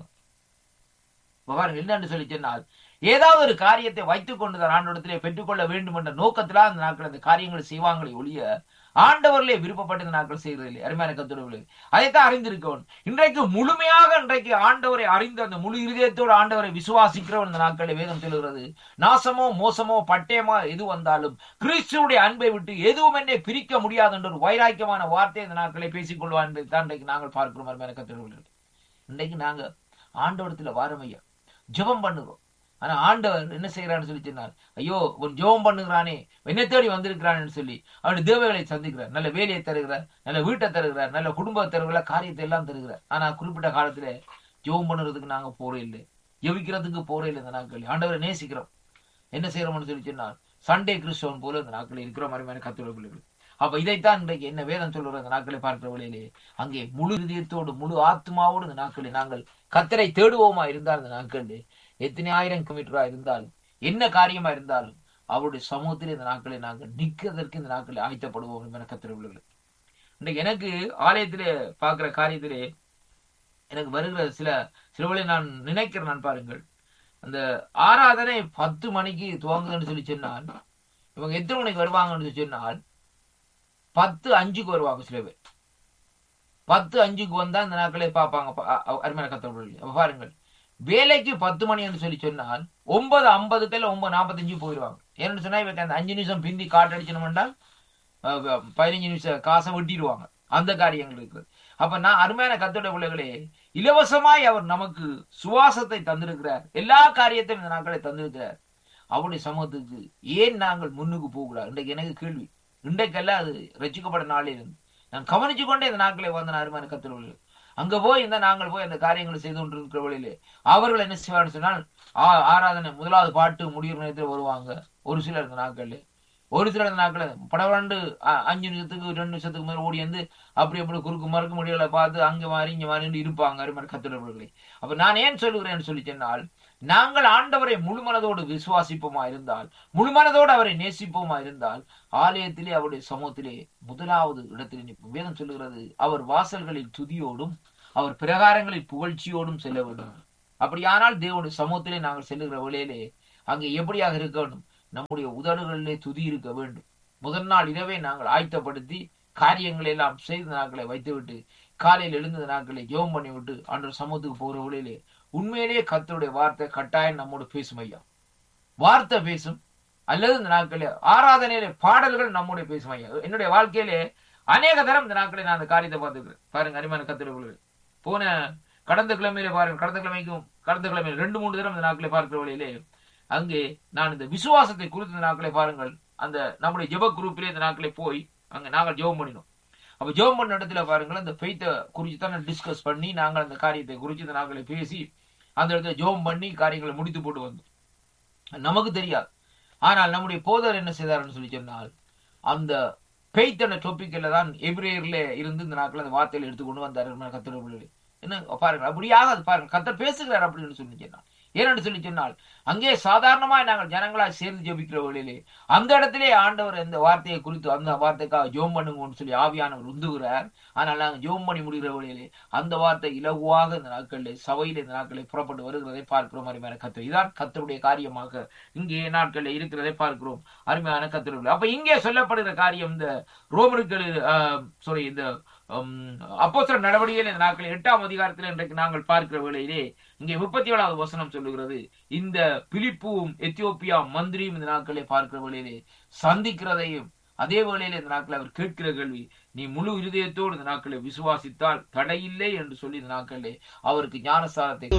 இப்ப பாருங்க என்னன்னு சொல்லி சொன்னால் ஏதாவது ஒரு காரியத்தை வைத்துக் கொண்டு தான் ஆண்டவரத்திலே பெற்றுக்கொள்ள வேண்டும் என்ற நோக்கத்தில அந்த நாட்கள் அந்த காரியங்களை செய்வாங்களே ஒழிய ஆண்டவர்களே விருப்பப்பட்ட இந்த நாட்கள் செய்யறதில்லை அருமையான கத்துறவுகளை அதைத்தான் அறிந்திருக்கவன் இன்றைக்கு முழுமையாக இன்றைக்கு ஆண்டவரை அறிந்து அந்த முழு இருதயத்தோடு ஆண்டவரை விசுவாசிக்கிறவன் இந்த நாட்களை வேதம் சொல்லுகிறது நாசமோ மோசமோ பட்டயமோ எது வந்தாலும் கிறிஸ்துவுடைய அன்பை விட்டு எதுவும் என்னை பிரிக்க முடியாது என்ற ஒரு வைராக்கியமான வார்த்தை இந்த நாட்களை பேசிக் கொள்வான் என்பதை தான் இன்றைக்கு நாங்கள் பார்க்கிறோம் அருமையான கத்துறவுகள் இன்றைக்கு நாங்க ஆண்டவரத்துல வாரம் ஐயா ஜெபம் பண்ணுறோம் ஆனா ஆண்டவர் என்ன செய்யறான்னு சொல்லி சொன்னார் ஐயோ ஒரு ஜெபம் பண்ணுகிறானே என்னை தேடி வந்திருக்கிறான்னு சொல்லி அவருடைய தேவைகளை சந்திக்கிறார் நல்ல வேலையை தருகிறார் நல்ல வீட்டை தருகிறார் நல்ல குடும்பத்தை தருகிறார் காரியத்தை எல்லாம் தருகிறார் ஆனா குறிப்பிட்ட காலத்துல ஜெபம் பண்ணுறதுக்கு நாங்க போறே இல்லை ஜெபிக்கிறதுக்கு போறே இல்லை இந்த நாட்கள் ஆண்டவரை நேசிக்கிறோம் என்ன செய்யறோம்னு சொல்லி சொன்னார் சண்டே கிறிஸ்தவன் போல இந்த நாட்களில் இருக்கிற மாதிரி கத்துள்ள பிள்ளைகள் அப்ப இதைத்தான் இன்றைக்கு என்ன வேதம் சொல்லுற இந்த நாட்களை பார்க்கிற வழியிலே அங்கே முழு இதயத்தோடு முழு ஆத்மாவோடு இந்த நாட்களில் நாங்கள் கத்தரை தேடுவோமா இருந்தால் இந்த நாட்களில் எத்தனை ஆயிரம் கிலோமீட்டரா இருந்தாலும் என்ன காரியமா இருந்தாலும் அவருடைய சமூகத்தில் இந்த நாட்களை நாங்கள் நிற்கிறதற்கு இந்த நாட்களை ஆயத்தப்படுவோம் என கத்திர பிள்ளைகள் இன்றைக்கு எனக்கு ஆலயத்திலே பார்க்கிற காரியத்திலே எனக்கு வருகிற சில சில வேளை நான் நினைக்கிறேன் நான் பாருங்கள் அந்த ஆராதனை பத்து மணிக்கு துவங்குதுன்னு சொல்லி சொன்னால் இவங்க எத்தனை மணிக்கு வருவாங்கன்னு சொல்லி சொன்னால் பத்து அஞ்சுக்கு வருவாங்க சில பேர் பத்து அஞ்சுக்கு வந்தா இந்த நாட்களே பார்ப்பாங்க ப- அ- அ- அருமையான கத்தவர்கள் அப்ப பாருங்கள் வேலைக்கு பத்து மணி என்று சொல்லி சொன்னால் ஒன்பது ஐம்பதுக்கு இல்ல ஒன்பது நாற்பத்தஞ்சு போயிடுவாங்க ஏன்னு சொன்னா இவங்க அந்த அஞ்சு நிமிஷம் பிந்தி காட்டு அடிச்சணும்னா பதினஞ்சு நிமிஷம் காசை வெட்டிடுவாங்க அந்த காரியங்கள் இருக்குது அப்ப நான் அருமையான கத்தோட பிள்ளைகளே இலவசமாய் அவர் நமக்கு சுவாசத்தை தந்திருக்கிறார் எல்லா காரியத்தையும் இந்த நாட்களை தந்திருக்கிறார் அவருடைய சமூகத்துக்கு ஏன் நாங்கள் முன்னுக்கு போகக்கூடாது இன்றைக்கு எனக்கு கேள்வி இன்றைக்கெல்லாம் அது ரசிக்கப்பட நாளில் நான் கவனிச்சு கொண்டே இந்த நாட்களை வந்த அருமையான கத்திரவர்கள் அங்க போய் இந்த நாங்கள் போய் அந்த காரியங்களை செய்து கொண்டிருக்கிற வழியிலே அவர்கள் என்ன செய்வார்கள் சொன்னால் ஆ- ஆராதனை முதலாவது பாட்டு முடிகிற நேரத்தில் வருவாங்க ஒரு சிலர் இந்த நாட்கள்ல ஒரு சில நாட்கள் படவண்டு அஞ்சு நிமிஷத்துக்கு ரெண்டு நிமிஷத்துக்கு மேல ஓடி வந்து அப்படி அப்படி குறுக்கு மறுக்கு முடிவுகளை பார்த்து அங்க மாறி இங்க மாறி இருப்பாங்க அருமையான கத்திரவர்களே அப்ப நான் ஏன் சொல்லுகிறேன்னு சொல்லி சொன்னால் நாங்கள் ஆண்டவரை முழு மனதோடு விசுவாசிப்போமா இருந்தால் முழு மனதோடு அவரை நேசிப்போமா இருந்தால் ஆலயத்திலே அவருடைய சமூகத்திலே முதலாவது இடத்திலே நிற்போம் வேதம் சொல்லுகிறது அவர் வாசல்களில் துதியோடும் அவர் பிரகாரங்களில் புகழ்ச்சியோடும் செல்ல வேண்டும் அப்படியானால் தேவனுடைய சமூகத்திலே நாங்கள் செல்லுகிற வேளையிலே அங்கே எப்படியாக இருக்க வேண்டும் நம்முடைய உதடுகளிலே துதி இருக்க வேண்டும் முதல் நாள் இரவே நாங்கள் ஆயத்தப்படுத்தி காரியங்களை எல்லாம் செய்த நாட்களை வைத்துவிட்டு காலையில் எழுந்த நாட்களை ஜெபம் பண்ணி விட்டு அன்று சமூகத்துக்கு போகிற வழியிலே உண்மையிலேயே கர்த்தருடைய வார்த்தை கட்டாயம் நம்மோடு பேசும் ஐயா வார்த்தை பேசும் அல்லது இந்த நாட்களில் ஆராதனையிலே பாடல்கள் நம்முடைய பேசும் ஐயா என்னுடைய வாழ்க்கையிலே அநேக தரம் இந்த நாட்களில் நான் அந்த காரியத்தை பார்த்துக்கிறேன் பாருங்க அருமையான கத்திரர்கள் போன கடந்த கிழமையிலே பாருங்க கடந்த கிழமைக்கும் கடந்த கிழமையில ரெண்டு மூணு தரம் இந்த நாட்களை பார்க்கிற வழியிலே அங்கே நான் இந்த விசுவாசத்தை குறித்த இந்த நாட்களை பாருங்கள் அந்த நம்முடைய ஜெப குரூப்பிலே இந்த நாட்களை போய் அங்க நாங்கள் ஜெபம் பண்ணினோம் அப்ப ஜெபம் பண்ண இடத்துல பாருங்கள் அந்த ஃபெய்த்தை குறித்து தான் டிஸ்கஸ் பண்ணி நாங்கள் அந்த காரியத்தை குறித்து இந்த நாட்களை பேசி அந்த இடத்துல ஜெபம் பண்ணி காரியங்களை முடித்து போட்டு வந்தோம் நமக்கு தெரியாது ஆனால் நம்முடைய போதர் என்ன செய்தார்னு சொல்லி சொன்னால் அந்த பெய்த்தன டொப்பிக்கில் தான் எபிரேயர்ல இருந்து இந்த நாட்கள் அந்த வார்த்தையில எடுத்துக்கொண்டு வந்தார் கத்தர் என்ன பாருங்க அப்படியாக அது பாருங்க கத்தர் பேசுகிறார் அப்படின்னு சொல்லி சொன்னார் ஏனென்று சொல்லி சொன்னால் அங்கே சாதாரணமாய் நாங்கள் ஜனங்களாய் சேர்ந்து ஜெபிக்கிற வழியிலே அந்த இடத்திலே ஆண்டவர் இந்த வார்த்தையை குறித்து அந்த வார்த்தைக்காக ஜோம் பண்ணுங்கன்னு சொல்லி ஆவியானவர் உந்துகிறார் ஆனால் நாங்கள் ஜோம் பண்ணி முடிகிற வழியிலே அந்த வார்த்தை இலகுவாக இந்த நாட்களில் சபையில் இந்த நாட்களில் புறப்பட்டு வருகிறதை பார்க்கிறோம் அருமையான கத்தர் இதான் கத்தருடைய காரியமாக இங்கே நாட்களில் இருக்கிறதை பார்க்கிறோம் அருமையான கத்தர்கள் அப்ப இங்கே சொல்லப்படுகிற காரியம் இந்த ரோமர்கள் சாரி இந்த அப்போஸ்தலர் நடவடிக்கையில் இந்த நாட்களில் எட்டாம் அதிகாரத்தில் இன்றைக்கு நாங்கள் பார்க்கிற வேளையிலே இங்கே முப்பத்தி ஏழாவது வசனம் சொல்லுகிறது இந்த பிலிப்புவும் எத்தியோப்பியா மந்திரியும் இந்த நாட்களை பார்க்கிற வேளையிலே சந்திக்கிறதையும் அதே வேளையில இந்த நாட்கள் அவர் கேட்கிற கேள்வி நீ முழு இருதயத்தோடு இந்த நாட்களை விசுவாசித்தால் தடையில்லை என்று சொல்லி இந்த நாட்களே அவருக்கு ஞானசாரத்தை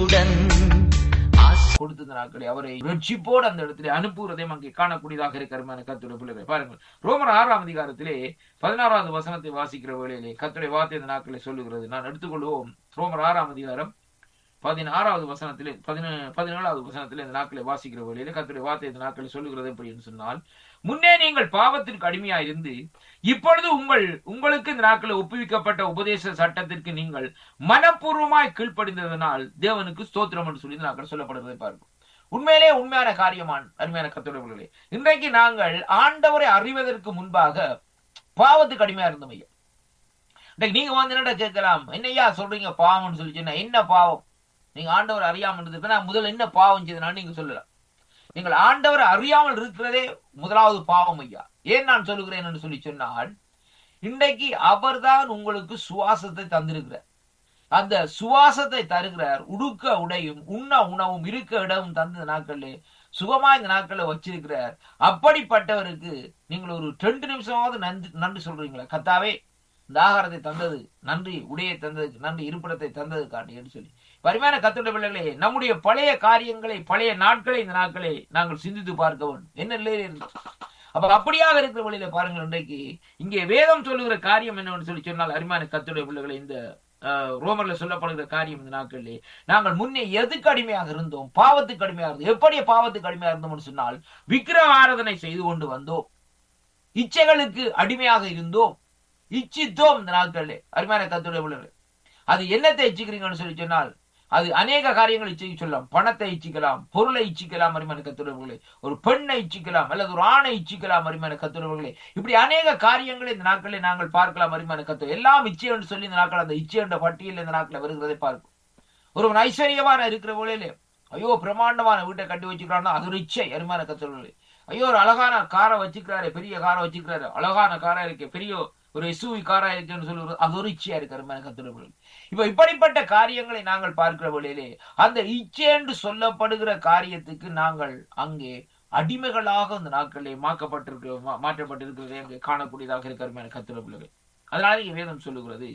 கொடுத்த இந்த நாட்களை அவரை ரட்சிப்போடு அந்த இடத்திலே அனுப்புவதையும் அங்கே காணக்கூடியதாக இருக்கிறமான கத்துடைய பிள்ளைகளை பாருங்கள் ரோமர் ஆறாம் அதிகாரத்திலே பதினாறாவது வசனத்தை வாசிக்கிற வேளையிலே கத்துடைய வார்த்தை இந்த நாட்களை சொல்லுகிறது நான் எடுத்துக்கொள்வோம் ரோமர் ஆறாம் அதிகாரம் பதினாறாவது வசனத்திலே பதின பதினேழாவது வசனத்திலே இந்த நாட்களை வாசிக்கிற வழியிலே கத்துடைய வார்த்தை இந்த நாட்களை சொல்லுகிறது எப்படி என்று சொன்னால் முன்னே நீங்கள் பாவத்திற்கு அடிமையா இருந்து இப்பொழுது உங்கள் உங்களுக்கு இந்த நாட்களில் ஒப்புவிக்கப்பட்ட உபதேச சட்டத்திற்கு நீங்கள் மனப்பூர்வமாய் கீழ்ப்படிந்ததனால் தேவனுக்கு ஸ்தோத்திரம் என்று சொல்லி இந்த நாட்கள் சொல்லப்படுவதை பார்க்கும் உண்மையிலே உண்மையான காரியமான் அருமையான கத்துடையவர்களே இன்றைக்கு நாங்கள் ஆண்டவரை அறிவதற்கு முன்பாக பாவத்துக்கு அடிமையா இருந்தோம் ஐயா இன்றைக்கு நீங்க வந்து என்னடா கேட்கலாம் என்னையா சொல்றீங்க பாவம்னு சொல்லி சொன்னா என்ன பாவம் நீங்க ஆண்டவர் அறியாமல் இருந்திருக்க நான் முதல்ல என்ன பாவம் செய்தனான்னு நீங்க சொல்லலாம் நீங்கள் ஆண்டவர் அறியாமல் இருக்கிறதே முதலாவது பாவம் ஐயா ஏன் நான் சொல்லுகிறேன் என்று சொல்லி சொன்னால் இன்றைக்கு அவர்தான் உங்களுக்கு சுவாசத்தை தந்திருக்கிறார் அந்த சுவாசத்தை தருகிறார் உடுக்க உடையும் உண்ண உணவும் இருக்க இடமும் தந்த நாட்கள்ல சுகமா இந்த நாட்கள்ல வச்சிருக்கிறார் அப்படிப்பட்டவருக்கு நீங்கள் ஒரு ரெண்டு நிமிஷமாவது நன்றி நன்றி சொல்றீங்களா கத்தாவே இந்த ஆகாரத்தை தந்தது நன்றி உடையை தந்ததுக்கு நன்றி இருப்பிடத்தை தந்தது காட்டி என்று சொல்லி வறுமையான கத்துடைய பிள்ளைகளே நம்முடைய பழைய காரியங்களை பழைய நாட்களை இந்த நாட்களை நாங்கள் சிந்தித்து பார்க்க வேண்டும் என்ன நிலையில இருந்து அப்ப அப்படியாக இருக்கிற வழியில பாருங்கள் இன்றைக்கு இங்கே வேதம் சொல்லுகிற காரியம் என்னவென்று சொல்லி சொன்னால் அருமையான கத்துடைய பிள்ளைகளை இந்த ரோமர்ல சொல்லப்படுகிற காரியம் இந்த நாட்களிலே நாங்கள் முன்னே எதுக்கு அடிமையாக இருந்தோம் பாவத்துக்கு அடிமையாக இருந்தோம் எப்படி பாவத்துக்கு அடிமையாக இருந்தோம்னு சொன்னால் விக்கிர ஆராதனை செய்து கொண்டு வந்தோம் இச்சைகளுக்கு அடிமையாக இருந்தோம் இச்சித்தோம் இந்த நாட்களிலே அருமையான கத்துடைய பிள்ளைகள் அது என்னத்தை இச்சிக்கிறீங்கன்னு சொல்லி சொன்னால் அது அநேக காரியங்களை இச்சை சொல்லலாம் பணத்தை இச்சிக்கலாம் பொருளை இச்சிக்கலாம் அருமையான கத்துறவர்களே ஒரு பெண்ணை இச்சிக்கலாம் அல்லது ஒரு ஆணை இச்சிக்கலாம் அருமையான கத்துறவர்களே இப்படி அநேக காரியங்களை இந்த நாட்களில் நாங்கள் பார்க்கலாம் அருமையான கத்து எல்லாம் இச்சை என்று சொல்லி இந்த நாட்கள் அந்த இச்சை என்ற பட்டியல் இந்த நாட்களில் வருகிறதை பார்க்கும் ஒருவன் ஐஸ்வர்யமான இருக்கிற போலே ஐயோ பிரமாண்டமான வீட்டை கட்டி வச்சுக்கிறான்னா அது ஒரு இச்சை அருமையான கத்துறவர்களே ஐயோ ஒரு அழகான காரை வச்சுக்கிறாரு பெரிய காரை வச்சுக்கிறாரு அழகான காரா இருக்கு பெரிய ஒரு எஸ்யூவி காரா இருக்குன்னு சொல்லி அது ஒரு இச்சையா இருக்கிற கத்துறவர்கள் இப்ப இப்படிப்பட்ட காரியங்களை நாங்கள் பார்க்கிற வழியிலே அந்த இச்சை என்று சொல்லப்படுகிற காரியத்துக்கு நாங்கள் அங்கே அடிமைகளாக அந்த நாட்களிலே மாக்கப்பட்டிருக்க மாற்றப்பட்டிருக்கிறதை அங்கே காணக்கூடியதாக இருக்கிற கத்துற பிள்ளைகள் அதனால இங்க வேதம் சொல்லுகிறது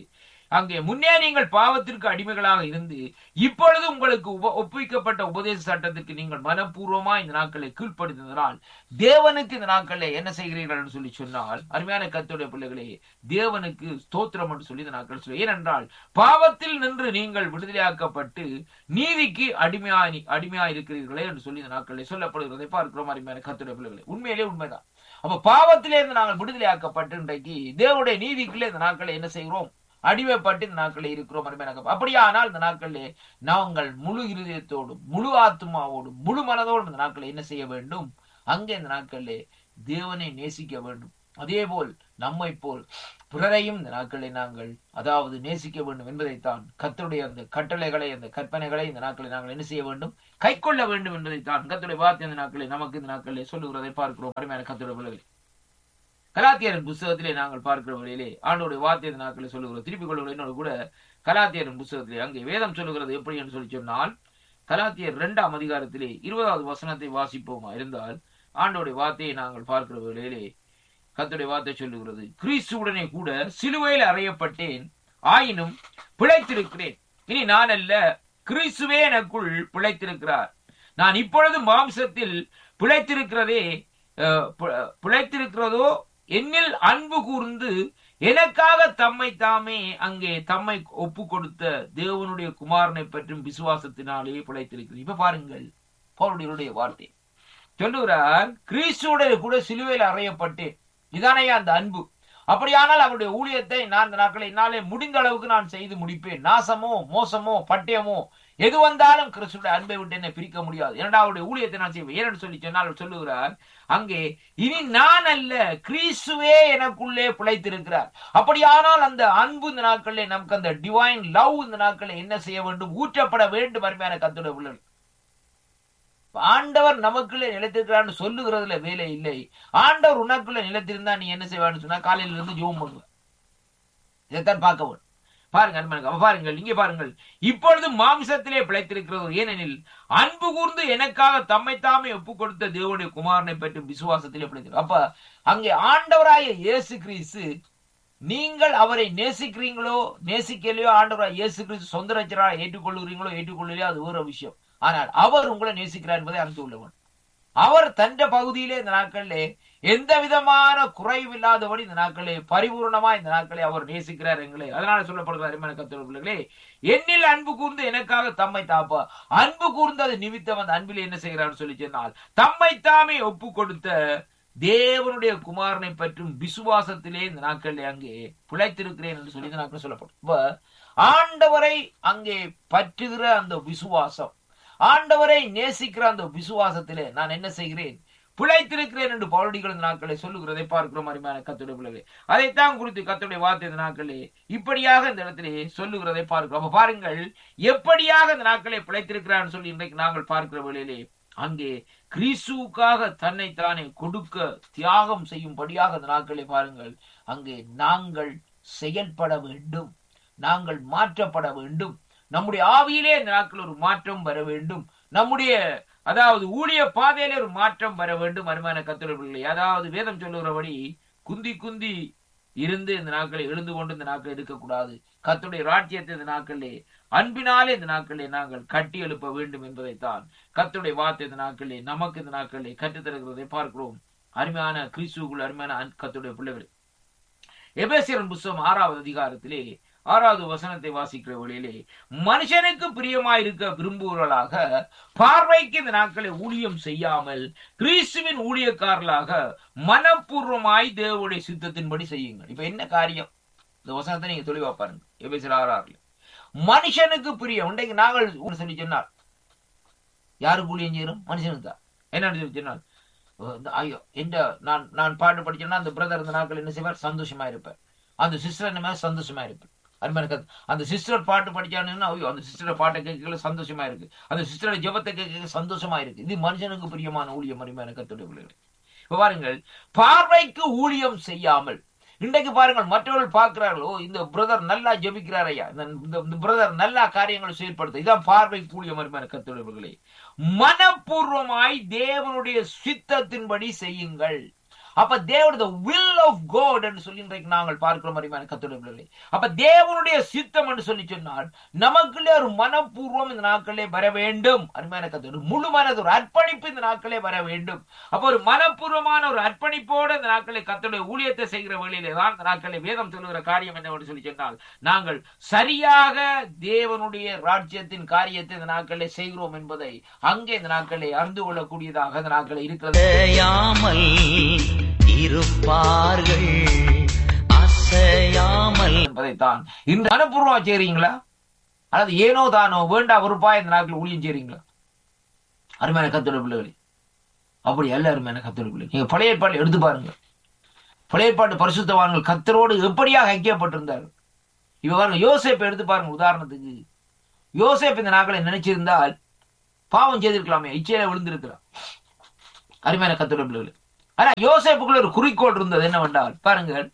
அங்கே முன்னே நீங்கள் பாவத்திற்கு அடிமைகளாக இருந்து இப்பொழுது உங்களுக்கு உப ஒப்புவிக்கப்பட்ட உபதேச சட்டத்துக்கு நீங்கள் மனப்பூர்வமா இந்த நாட்களை கீழ்ப்படுத்தினால் தேவனுக்கு இந்த நாட்களை என்ன செய்கிறீர்கள் என்று சொல்லி சொன்னால் அருமையான கத்துடைய பிள்ளைகளே தேவனுக்கு ஸ்தோத்திரம் என்று சொல்லி இந்த நாட்கள் சொல்லி ஏனென்றால் பாவத்தில் நின்று நீங்கள் விடுதலையாக்கப்பட்டு நீதிக்கு அடிமையா அடிமையா இருக்கிறீர்களே என்று சொல்லி இந்த நாட்களில் சொல்லப்படுகிறதை பார்க்கிறோம் அருமையான கத்துடைய பிள்ளைகளே உண்மையிலே உண்மைதான் அப்ப பாவத்திலே இருந்து நாங்கள் விடுதலையாக்கப்பட்டு இன்றைக்கு தேவனுடைய நீதிக்குள்ளே இந்த நாட்களை என்ன செய்கிறோம் அடிமைப்பட்டு இந்த நாட்களில் இருக்கிறோம் அருமையான அப்படியானால் இந்த நாட்களிலே நாங்கள் முழு இருதயத்தோடும் முழு ஆத்மாவோடும் முழு மனதோடும் இந்த நாட்களை என்ன செய்ய வேண்டும் அங்கே இந்த நாட்களிலே தேவனை நேசிக்க வேண்டும் அதே போல் நம்மை போல் பிறரையும் இந்த நாட்களை நாங்கள் அதாவது நேசிக்க வேண்டும் என்பதைத்தான் கத்தருடைய அந்த கட்டளைகளை அந்த கற்பனைகளை இந்த நாட்களை நாங்கள் என்ன செய்ய வேண்டும் கை கொள்ள வேண்டும் என்பதைத்தான் கத்துடைய வார்த்தை இந்த நாட்களை நமக்கு இந்த நாட்களில் சொல்லுகிறதை பார்க்கிறோம் அருமையான கத்துடைய பிள்ளைகளை கலாத்தியரின் புஸ்தகத்திலே நாங்கள் பார்க்கிற வழியிலே ஆண்டோடைய வார்த்தை இந்த நாட்களை சொல்லுகிறோம் திருப்பிக் கொள்ளுகிற என்னோட கூட கலாத்தியரின் புஸ்தகத்திலே அங்கே வேதம் சொல்லுகிறது எப்படி என்று சொல்லி சொன்னால் கலாத்தியர் இரண்டாம் அதிகாரத்திலே இருபதாவது வசனத்தை வாசிப்போமா இருந்தால் ஆண்டோடைய வார்த்தையை நாங்கள் பார்க்கிற வேளையிலே கத்துடைய வார்த்தை சொல்லுகிறது கிறிஸ்துவுடனே கூட சிலுவையில் அறையப்பட்டேன் ஆயினும் பிழைத்திருக்கிறேன் இனி நான் அல்ல கிறிஸ்துவே எனக்குள் பிழைத்திருக்கிறார் நான் இப்பொழுது மாம்சத்தில் பிழைத்திருக்கிறதே பிழைத்திருக்கிறதோ என்னில் அன்பு கூர்ந்து எனக்காக தம்மை தாமே அங்கே தம்மை ஒப்பு கொடுத்த தேவனுடைய குமாரனை பற்றும் விசுவாசத்தினாலே பிழைத்திருக்கிறது இப்ப பாருங்கள் பவுலுடைய வார்த்தை சொல்லுகிறார் கிறிஸ்துடைய கூட சிலுவையில் அறையப்பட்டேன் இதானே அந்த அன்பு அப்படியானால் அவருடைய ஊழியத்தை நான் இந்த நாட்களை என்னாலே முடிந்த அளவுக்கு நான் செய்து முடிப்பேன் நாசமோ மோசமோ பட்டயமோ எது வந்தாலும் கிறிஸ்துடைய அன்பை விட்டு என்ன பிரிக்க முடியாது ஏன்னா அவருடைய ஊழியத்தை நான் செய்வேன் ஏன்னு சொல்லி சொன்னால் சொல்லுகிறார் அங்கே இனி நான் அல்ல கிறிஸ்துவே எனக்குள்ளே பிழைத்திருக்கிறார் அப்படியானால் அந்த அன்பு இந்த நாட்களில் நமக்கு அந்த டிவைன் லவ் இந்த நாட்களில் என்ன செய்ய வேண்டும் ஊற்றப்பட வேண்டும் அருமையான கத்துடைய பிள்ளைகள் ஆண்டவர் நமக்குள்ளே நிலைத்திருக்கிறான்னு சொல்லுகிறதுல வேலை இல்லை ஆண்டவர் உனக்குள்ள நிலைத்திருந்தா நீ என்ன செய்வான்னு சொன்னா காலையில இருந்து ஜோம் பண்ணுவேன் இதைத்தான் பார்க்க வேண்டும் பாருங்க அன்பனுக்கு பாருங்கள் இங்கே பாருங்கள் இப்பொழுது மாம்சத்திலே பிழைத்திருக்கிறது ஏனெனில் அன்பு கூர்ந்து எனக்காக தம்மை தாமே ஒப்பு கொடுத்த தேவனுடைய குமாரனை பற்றி விசுவாசத்திலே பிழைத்திரு அப்ப அங்கே ஆண்டவராய இயேசு கிறிஸ்து நீங்கள் அவரை நேசிக்கிறீங்களோ நேசிக்கலையோ ஆண்டவராய் இயேசு கிறிஸ்து சொந்த ரச்சராக ஏற்றுக்கொள்கிறீங்களோ ஏற்றுக்கொள்ளலையோ அது வேற விஷயம் ஆனால் அவர் உங்களை நேசிக்கிறார் என்பதை அறிந்து கொள்ளவன் அவர் தந்த பகுதியிலே இந்த நாட்களிலே எந்த விதமான குறைவில்லாதபடி இந்த நாட்களே பரிபூர்ணமா இந்த நாட்களை அவர் நேசிக்கிறார் எங்களே அதனால சொல்லப்படுகிறார் எம்மன கத்தவர்களே என்னில் அன்பு கூர்ந்து எனக்காக தம்மை தாப்பா அன்பு கூர்ந்து அது நிமித்தம் அந்த அன்பில் என்ன செய்கிறார் சொல்லி சொன்னால் தம்மை தாமே ஒப்பு கொடுத்த தேவனுடைய குமாரனை பற்றும் விசுவாசத்திலே இந்த நாட்களில் அங்கே பிழைத்திருக்கிறேன் என்று சொல்லி இந்த நாட்கள் சொல்லப்படும் இப்ப ஆண்டவரை அங்கே பற்றுகிற அந்த விசுவாசம் ஆண்டவரை நேசிக்கிற அந்த விசுவாசத்திலே நான் என்ன செய்கிறேன் பிழைத்திருக்கிறேன் என்று பவுலடிகள் இந்த நாட்களை சொல்லுகிறதை பார்க்கிறோம் அருமையான கத்துடைய பிள்ளைகளே அதைத்தான் குறித்து கத்துடைய வார்த்தை இந்த நாட்களே இப்படியாக இந்த இடத்திலே சொல்லுகிறதை பார்க்கிறோம் அப்ப பாருங்கள் எப்படியாக இந்த நாட்களை பிழைத்திருக்கிறான்னு சொல்லி இன்றைக்கு நாங்கள் பார்க்கிற வேளையிலே அங்கே கிறிஸ்துவுக்காக தன்னை தானே கொடுக்க தியாகம் செய்யும்படியாக அந்த நாட்களை பாருங்கள் அங்கே நாங்கள் செயல்பட வேண்டும் நாங்கள் மாற்றப்பட வேண்டும் நம்முடைய ஆவியிலே இந்த நாட்கள் ஒரு மாற்றம் வர வேண்டும் நம்முடைய அதாவது ஊழிய பாதையிலே ஒரு மாற்றம் வர வேண்டும் அருமையான கத்துறவில்லை அதாவது வேதம் சொல்லுகிறபடி குந்தி குந்தி இருந்து இந்த நாட்களை எழுந்து கொண்டு இந்த நாட்கள் இருக்கக்கூடாது கத்துடைய ராட்சியத்தை இந்த நாட்களே அன்பினாலே இந்த நாட்களே நாங்கள் கட்டி எழுப்ப வேண்டும் என்பதைத்தான் கத்துடைய வார்த்தை இந்த நாட்களே நமக்கு இந்த நாட்களே கற்றுத்தருகிறதை பார்க்கிறோம் அருமையான கிறிஸ்துக்குள் அருமையான கத்துடைய பிள்ளைகள் எபேசியரன் புஸ்தகம் ஆறாவது அதிகாரத்திலே ஆறாவது வசனத்தை வாசிக்கிற வழியிலே மனுஷனுக்கு பிரியமாயிருக்க விரும்புவர்களாக பார்வைக்கு இந்த நாட்களை ஊழியம் செய்யாமல் கிறிஸ்துவின் ஊழியக்காரர்களாக மனப்பூர்வமாய் தேவனுடைய சித்தத்தின்படி செய்யுங்கள் இப்ப என்ன காரியம் இந்த வசனத்தை நீங்க தெளிவா பாருங்க எபேசியர் ஆறாறுல மனுஷனுக்கு பிரியம் இன்றைக்கு நாங்கள் சொல்லி சொன்னார் யாருக்கு ஊழியம் செய்யறோம் மனுஷனுக்கு தான் என்னன்னு சொல்லி சொன்னால் ஐயோ எந்த நான் நான் பாட்டு படிச்சேன்னா அந்த பிரதர் இந்த நாட்கள் என்ன செய்வார் சந்தோஷமா இருப்பார் அந்த சிஸ்டர் என்ன சந்தோஷமா இருப்பார் அருமையான அந்த சிஸ்டர் பாட்டு படிச்சானுன்னா ஐயோ அந்த சிஸ்டரோட பாட்டை கேட்கல சந்தோஷமா இருக்கு அந்த சிஸ்டரோட ஜபத்தை கேட்க சந்தோஷமா இருக்கு இது மனுஷனுக்கு பிரியமான ஊழியம் அருமையான கத்துடைய பிள்ளைகள் இப்ப பாருங்கள் பார்வைக்கு ஊழியம் செய்யாமல் இன்றைக்கு பாருங்கள் மற்றவர்கள் பார்க்கிறார்கள் ஓ இந்த பிரதர் நல்லா ஜபிக்கிறார் ஐயா இந்த பிரதர் நல்லா காரியங்களை செயல்படுத்த இதான் பார்வை ஊழியம் அருமையான கத்துடையவர்களே மனப்பூர்வமாய் தேவனுடைய சித்தத்தின்படி செய்யுங்கள் அப்ப தேவனுடைய வில் ஆஃப் கோட் என்று சொல்லி இன்றைக்கு நாங்கள் பார்க்கிறோம் அருமையான கத்துடைய பிள்ளைகளே அப்ப தேவனுடைய சித்தம் என்று சொல்லி சொன்னால் நமக்குள்ளே ஒரு மனப்பூர்வம் இந்த நாட்களே வர வேண்டும் அருமையான கத்தோடு முழு மனது ஒரு அர்ப்பணிப்பு இந்த நாட்களே வர வேண்டும் அப்ப ஒரு மனப்பூர்வமான ஒரு அர்ப்பணிப்போடு இந்த நாட்களை கத்தோடைய ஊழியத்தை செய்கிற வேளையிலே தான் இந்த நாட்களை வேதம் சொல்லுகிற காரியம் என்னவென்று சொல்லி சொன்னால் நாங்கள் சரியாக தேவனுடைய ராஜ்யத்தின் காரியத்தை இந்த நாட்களை செய்கிறோம் என்பதை அங்கே இந்த நாட்களை அறிந்து கொள்ளக்கூடியதாக இந்த நாட்களை இருக்கிறது அசையாமல் இருப்பார்கள் அசையாமல் என்பதைத்தான் இன்று மனப்பூர்வமா செய்றீங்களா அல்லது ஏனோ தானோ வேண்டா ஒருப்பா இந்த நாட்கள் ஊழியம் செய்றீங்களா அருமையான கத்தோட பிள்ளைகளே அப்படி அல்ல அருமையான கத்தோட பிள்ளை நீங்க பழைய ஏற்பாடு எடுத்து பாருங்க பழைய ஏற்பாட்டு பரிசுத்தவான்கள் கத்தரோடு எப்படியாக ஐக்கியப்பட்டிருந்தார்கள் இவ பாருங்க யோசேப்பை எடுத்து பாருங்க உதாரணத்துக்கு யோசேப் இந்த நாட்களை நினைச்சிருந்தால் பாவம் செய்திருக்கலாமே இச்சையில விழுந்திருக்கிறான் அருமையான கத்தோட பிள்ளைகளே ஆனா யோசேப்புக்குள்ள ஒரு குறிக்கோள் இருந்தது என்னவென்றால் பாருங்கள்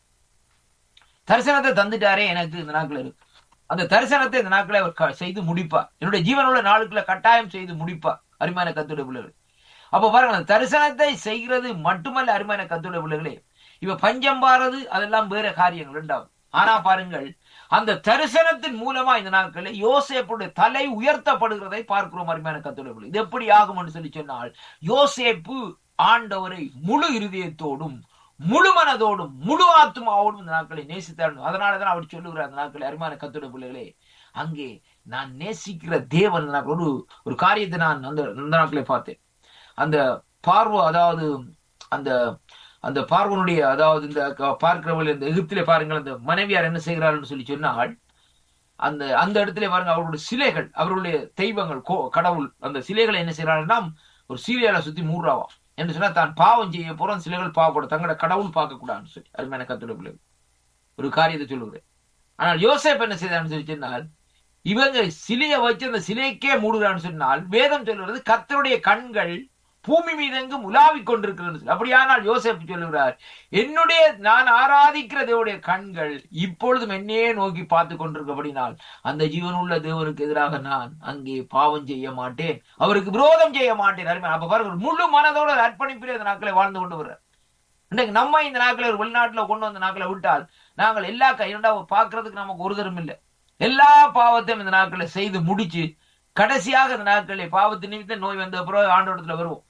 தரிசனத்தை தந்துட்டாரே எனக்கு இந்த நாட்கள் இருக்கு அந்த தரிசனத்தை இந்த நாட்களை அவர் க- செய்து முடிப்பார் என்னுடைய ஜீவனுள்ள நாளுக்குள்ள கட்டாயம் செய்து முடிப்பார் அருமையான கத்துடைய பிள்ளைகள் அப்ப பாருங்க அந்த தரிசனத்தை செய்கிறது மட்டுமல்ல அருமையான கத்துடைய பிள்ளைகளே இவ பஞ்சம் பாரது அதெல்லாம் வேற காரியங்கள் இரண்டாவது ஆனா பாருங்கள் அந்த தரிசனத்தின் மூலமா இந்த நாட்களில் யோசேப்புடைய தலை உயர்த்தப்படுகிறதை பார்க்கிறோம் அருமையான கத்துடைய பிள்ளை இது எப்படி ஆகும் என்று சொல்லி சொன்னால் யோசேப்பு ஆண்டவரை முழு இருதயத்தோடும் முழு மனதோடும் முழு ஆத்மாவோடும் இந்த நாட்களை நேசித்தார் அதனாலதான் அவர் சொல்லுகிறார் அந்த நாட்களை அருமையான கத்துடைய பிள்ளைகளே அங்கே நான் நேசிக்கிற தேவன் இந்த நாட்கள் ஒரு ஒரு காரியத்தை நான் அந்த அந்த நாட்களை பார்த்தேன் அந்த பார்வை அதாவது அந்த அந்த பார்வனுடைய அதாவது இந்த க- பார்க்கிறவர்கள் இந்த எகிப்திலே பாருங்கள் அந்த மனைவியார் என்ன செய்கிறார்கள் சொல்லி சொன்னால் அந்த அந்த இடத்துல பாருங்க அவர்களுடைய சிலைகள் அவர்களுடைய தெய்வங்கள் கோ- கடவுள் அந்த சிலைகளை என்ன செய்யறாங்கன்னா ஒரு சீரியலை சுத்தி மூடுறாவாம் என்று சொன்னா தான் பாவம் செய்ய போறோம் சிலைகள் பாவப்படும் தங்களோட கடவுள் பார்க்க கூடாதுன்னு சொல்லி அருமையான கத்துடைய பிள்ளைகள் ஒரு காரியத்தை சொல்லுகிறேன் ஆனால் யோசேப் என்ன செய்தான்னு சொல்லி சொன்னால் இவங்க சிலையை வச்சு அந்த சிலைக்கே மூடுகிறான்னு சொன்னால் வேதம் சொல்லுகிறது கர்த்தருடைய கண்கள் பூமி மீதெங்கும் உலாவிக் கொண்டிருக்கிறது சொல்லி. அப்படியானால் யோசேப் சொல்லுகிறார் என்னுடைய நான் ஆராதிக்கிற தேவனுடைய கண்கள் இப்பொழுதும் என்னையே நோக்கி பார்த்து கொண்டிருக்கபடினால் அந்த ஜீவனுள்ள தேவனுக்கு எதிராக நான் அங்கே பாவம் செய்ய மாட்டேன் அவருக்கு விரோதம் செய்ய மாட்டேன் அருமை அப்ப பாருங்க முழு மனதோட அர்ப்பணிப்பிலே இந்த நாட்களை வாழ்ந்து கொண்டு வர்றார் இன்னைக்கு நம்ம இந்த நாட்களை ஒரு வெளிநாட்டுல கொண்டு வந்த நாட்களை விட்டால் நாங்கள் எல்லா கையண்டா பார்க்கறதுக்கு நமக்கு ஒரு தரம் இல்லை எல்லா பாவத்தையும் இந்த நாட்களை செய்து முடிச்சு கடைசியாக இந்த நாட்களை பாவத்து நிமித்தம் நோய் வந்த பிறகு ஆண்டோடத்துல வருவோம்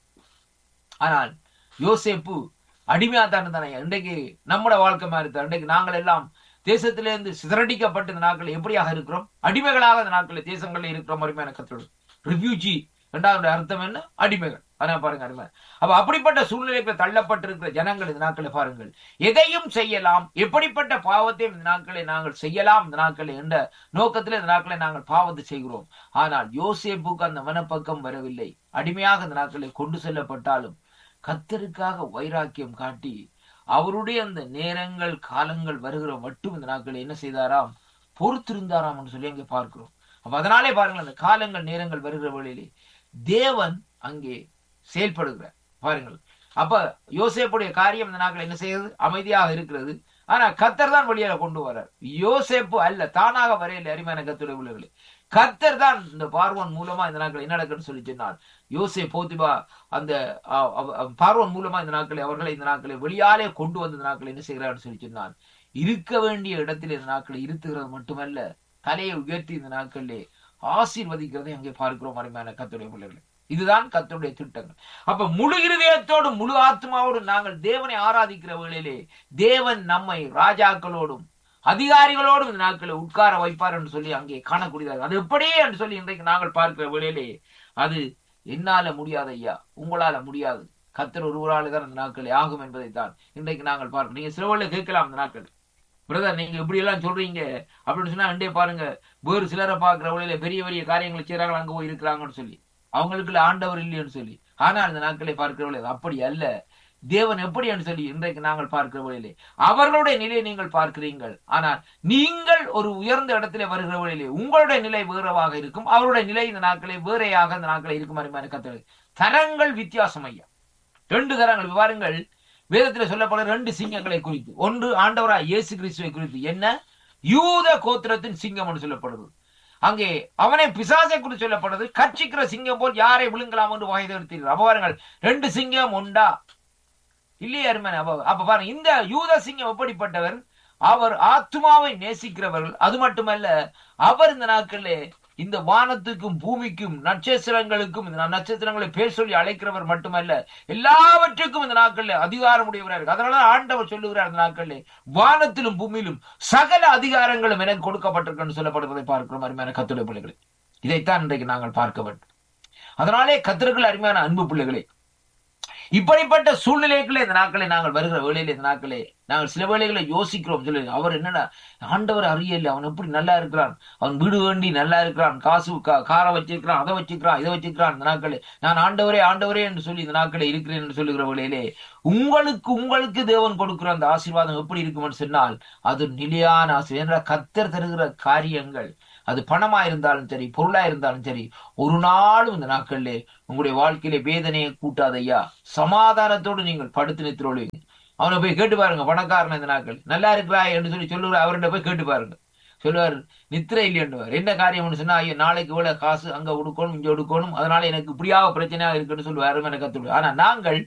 ஆனால் யோசேப்பு அடிமையா தானே தானே இன்றைக்கு நம்மட வாழ்க்கை மாதிரி தான் இன்றைக்கு நாங்கள் எல்லாம் தேசத்திலிருந்து சிதறடிக்கப்பட்ட இந்த நாட்கள் எப்படியாக இருக்கிறோம் அடிமைகளாக இந்த நாட்களில் தேசங்களில் இருக்கிறோம் அருமையான கத்தோடு ரிஃப்யூஜி இரண்டாவது அர்த்தம் என்ன அடிமைகள் ஆனா பாருங்க அடிமை அப்ப அப்படிப்பட்ட சூழ்நிலைக்கு தள்ளப்பட்டிருக்கிற ஜனங்கள் இந்த நாட்களை பாருங்கள் எதையும் செய்யலாம் எப்படிப்பட்ட பாவத்தையும் இந்த நாட்களை நாங்கள் செய்யலாம் இந்த நாட்களை என்ற நோக்கத்தில் இந்த நாட்களை நாங்கள் பாவத்தை செய்கிறோம் ஆனால் யோசேப்புக்கு அந்த மனப்பக்கம் வரவில்லை அடிமையாக இந்த நாட்களை கொண்டு செல்லப்பட்டாலும் கத்தருக்காக வைராக்கியம் காட்டி அவருடைய அந்த நேரங்கள் காலங்கள் வருகிற மட்டும் இந்த நாட்களை என்ன செய்தாராம் பொறுத்திருந்தாராம் என்று சொல்லி அங்கே பார்க்கிறோம் அப்ப அதனாலே பாருங்கள் அந்த காலங்கள் நேரங்கள் வருகிற வேளையிலே தேவன் அங்கே செயல்படுகிறார் பாருங்கள் அப்ப யோசேப்புடைய காரியம் இந்த நாட்கள் என்ன செய்யுது அமைதியாக இருக்கிறது ஆனா கத்தர் தான் வெளியில கொண்டு வர்றார் யோசேப்பு அல்ல தானாக வரையில அருமையான கத்துடைய உள்ளவர்களே கத்தர் தான் இந்த பார்வன் மூலமா இந்த நாட்கள் என்ன நடக்குன்னு சொல்லி சொன்னார் யோசே போத்திபா அந்த அ- அவ- அவ- பார்வன் மூலமா இந்த நாட்களை அவர்களை இந்த நாட்களை வெளியாலே கொண்டு வந்து இந்த நாட்களை என்ன செய்கிறார்னு சொல்லி சொன்னார் இருக்க வேண்டிய இடத்தில் இந்த நாட்களை இருத்துகிறது மட்டுமல்ல தலையை உயர்த்தி இந்த நாட்களிலே ஆசீர்வதிக்கிறதை அங்கே பார்க்கிறோம் அருமையான கத்துடைய பிள்ளைகளை இதுதான் கர்த்தருடைய திட்டங்கள் அப்ப முழு இருதயத்தோடும் முழு ஆத்மாவோடும் நாங்கள் தேவனை ஆராதிக்கிற வேளையிலே தேவன் நம்மை ராஜாக்களோடும் அதிகாரிகளோடும் இந்த நாட்களை உட்கார வைப்பார் என்று சொல்லி அங்கே காணக்கூடியதாக அது எப்படியே என்று சொல்லி இன்றைக்கு நாங்கள் பார்க்கிற வேளையிலே அது என்னால முடியாது ஐயா உங்களால முடியாது கத்தர் ஒருவரால தான் அந்த நாட்களே ஆகும் என்பதைத்தான் இன்றைக்கு நாங்கள் பார்க்கிறோம் நீங்க சிலவழில கேட்கலாம் அந்த நாட்கள் பிரதர் நீங்க இப்படி எல்லாம் சொல்றீங்க அப்படின்னு சொன்னா அண்டே பாருங்க வேறு சிலரை பார்க்கிற வழியில பெரிய பெரிய காரியங்களை செய்றாங்க அங்க போய் இருக்கிறாங்கன்னு சொல்லி அவங்களுக்குள்ள ஆண்டவர் இல்லைன்னு சொல்லி ஆனால் இந்த நாட்களை பார்க்கிற வழியில் அப்படி அல்ல தேவன் எப்படி என்று சொல்லி இன்றைக்கு நாங்கள் பார்க்கிற வழியிலே அவர்களுடைய நிலையை நீங்கள் பார்க்கிறீர்கள் ஆனால் நீங்கள் ஒரு உயர்ந்த இடத்திலே வருகிற வழியிலே உங்களுடைய நிலை வேறவாக இருக்கும் அவருடைய நிலை இந்த நாட்களே வேறையாக இந்த நாட்களே இருக்கும் அருமையான கத்தர்கள் தரங்கள் வித்தியாசம் ஐயா ரெண்டு தரங்கள் இப்ப பாருங்கள் வேதத்தில் சொல்லப்படுற ரெண்டு சிங்கங்களை குறித்து ஒன்று ஆண்டவரா இயேசு கிறிஸ்துவை குறித்து என்ன யூத கோத்திரத்தின் சிங்கம் என்று சொல்லப்படுது அங்கே அவனை பிசாசை குறித்து சொல்லப்படுது கட்சிக்கிற சிங்கம் போல் யாரை விழுங்கலாம் என்று வகை தடுத்தீர்கள் அப்ப பாருங்கள் ரெண்டு சிங்கம் உண்டா இல்லையா அருமையான அப்ப அப்ப பாருங்க இந்த யூத சிங்கம் எப்படிப்பட்டவர் அவர் ஆத்மாவை நேசிக்கிறவர்கள் அது மட்டுமல்ல அவர் இந்த நாட்களிலே இந்த வானத்துக்கும் பூமிக்கும் நட்சத்திரங்களுக்கும் இந்த நட்சத்திரங்களை பேர் சொல்லி அழைக்கிறவர் மட்டுமல்ல எல்லாவற்றுக்கும் இந்த நாட்களில் அதிகாரம் உடையவராக இருக்கு அதனால ஆண்டவர் சொல்லுகிறார் இந்த நாட்களிலே வானத்திலும் பூமியிலும் சகல அதிகாரங்களும் எனக்கு கொடுக்கப்பட்டிருக்குன்னு சொல்லப்படுவதை பார்க்கிறோம் அருமையான கத்துடைய பிள்ளைகளை இதைத்தான் இன்றைக்கு நாங்கள் பார்க்க வேண்டும் அதனாலே கத்திரர்கள் அருமையான அன்பு பிள்ளைகளே இப்படிப்பட்ட சூழ்நிலைகளே இந்த நாட்களை நாங்கள் வருகிற வேளையில இந்த நாட்களே நாங்கள் சில வேளைகளை யோசிக்கிறோம் சொல்லி அவர் என்னடா ஆண்டவர் அறியல அவன் எப்படி நல்லா இருக்கிறான் அவன் வீடு வேண்டி நல்லா இருக்கிறான் காசு கா- காரை வச்சிருக்கிறான் அதை வச்சிருக்கிறான் இதை வச்சிருக்கிறான் இந்த நாட்களே நான் ஆண்டவரே ஆண்டவரே என்று சொல்லி இந்த நாட்களே இருக்கிறேன் என்று சொல்லுகிற வேளையிலே உங்களுக்கு உங்களுக்கு தேவன் கொடுக்கிற அந்த ஆசீர்வாதம் எப்படி இருக்கும்னு சொன்னால் அது நிலையான ஆசீர்வாதம் ஏனென்றால் கத்தர் தருகிற காரியங்கள் அது பணமா இருந்தாலும் சரி பொருளா இருந்தாலும் சரி ஒரு நாளும் இந்த நாட்களிலே உங்களுடைய வாழ்க்கையிலே வேதனையை கூட்டாதையா சமாதானத்தோடு நீங்கள் படுத்து நித்திரோடுவீங்க அவனை போய் கேட்டு பாருங்க பணக்காரன் இந்த நாட்கள் நல்லா இருக்கிறா என்று சொல்லி சொல்லுவார் அவர்கிட்ட போய் கேட்டு பாருங்க சொல்லுவார் நித்திரை இல்லையன்றுவார் என்ன காரியம்னு சொன்னா ஐயோ நாளைக்கு இவ்வளவு காசு அங்க கொடுக்கணும் இங்க கொடுக்கணும் அதனால எனக்கு இப்படியாக பிரச்சனையாக இருக்குன்னு சொல்லுவார் எனக்கு கத்துடுவார் ஆனா நாங்கள்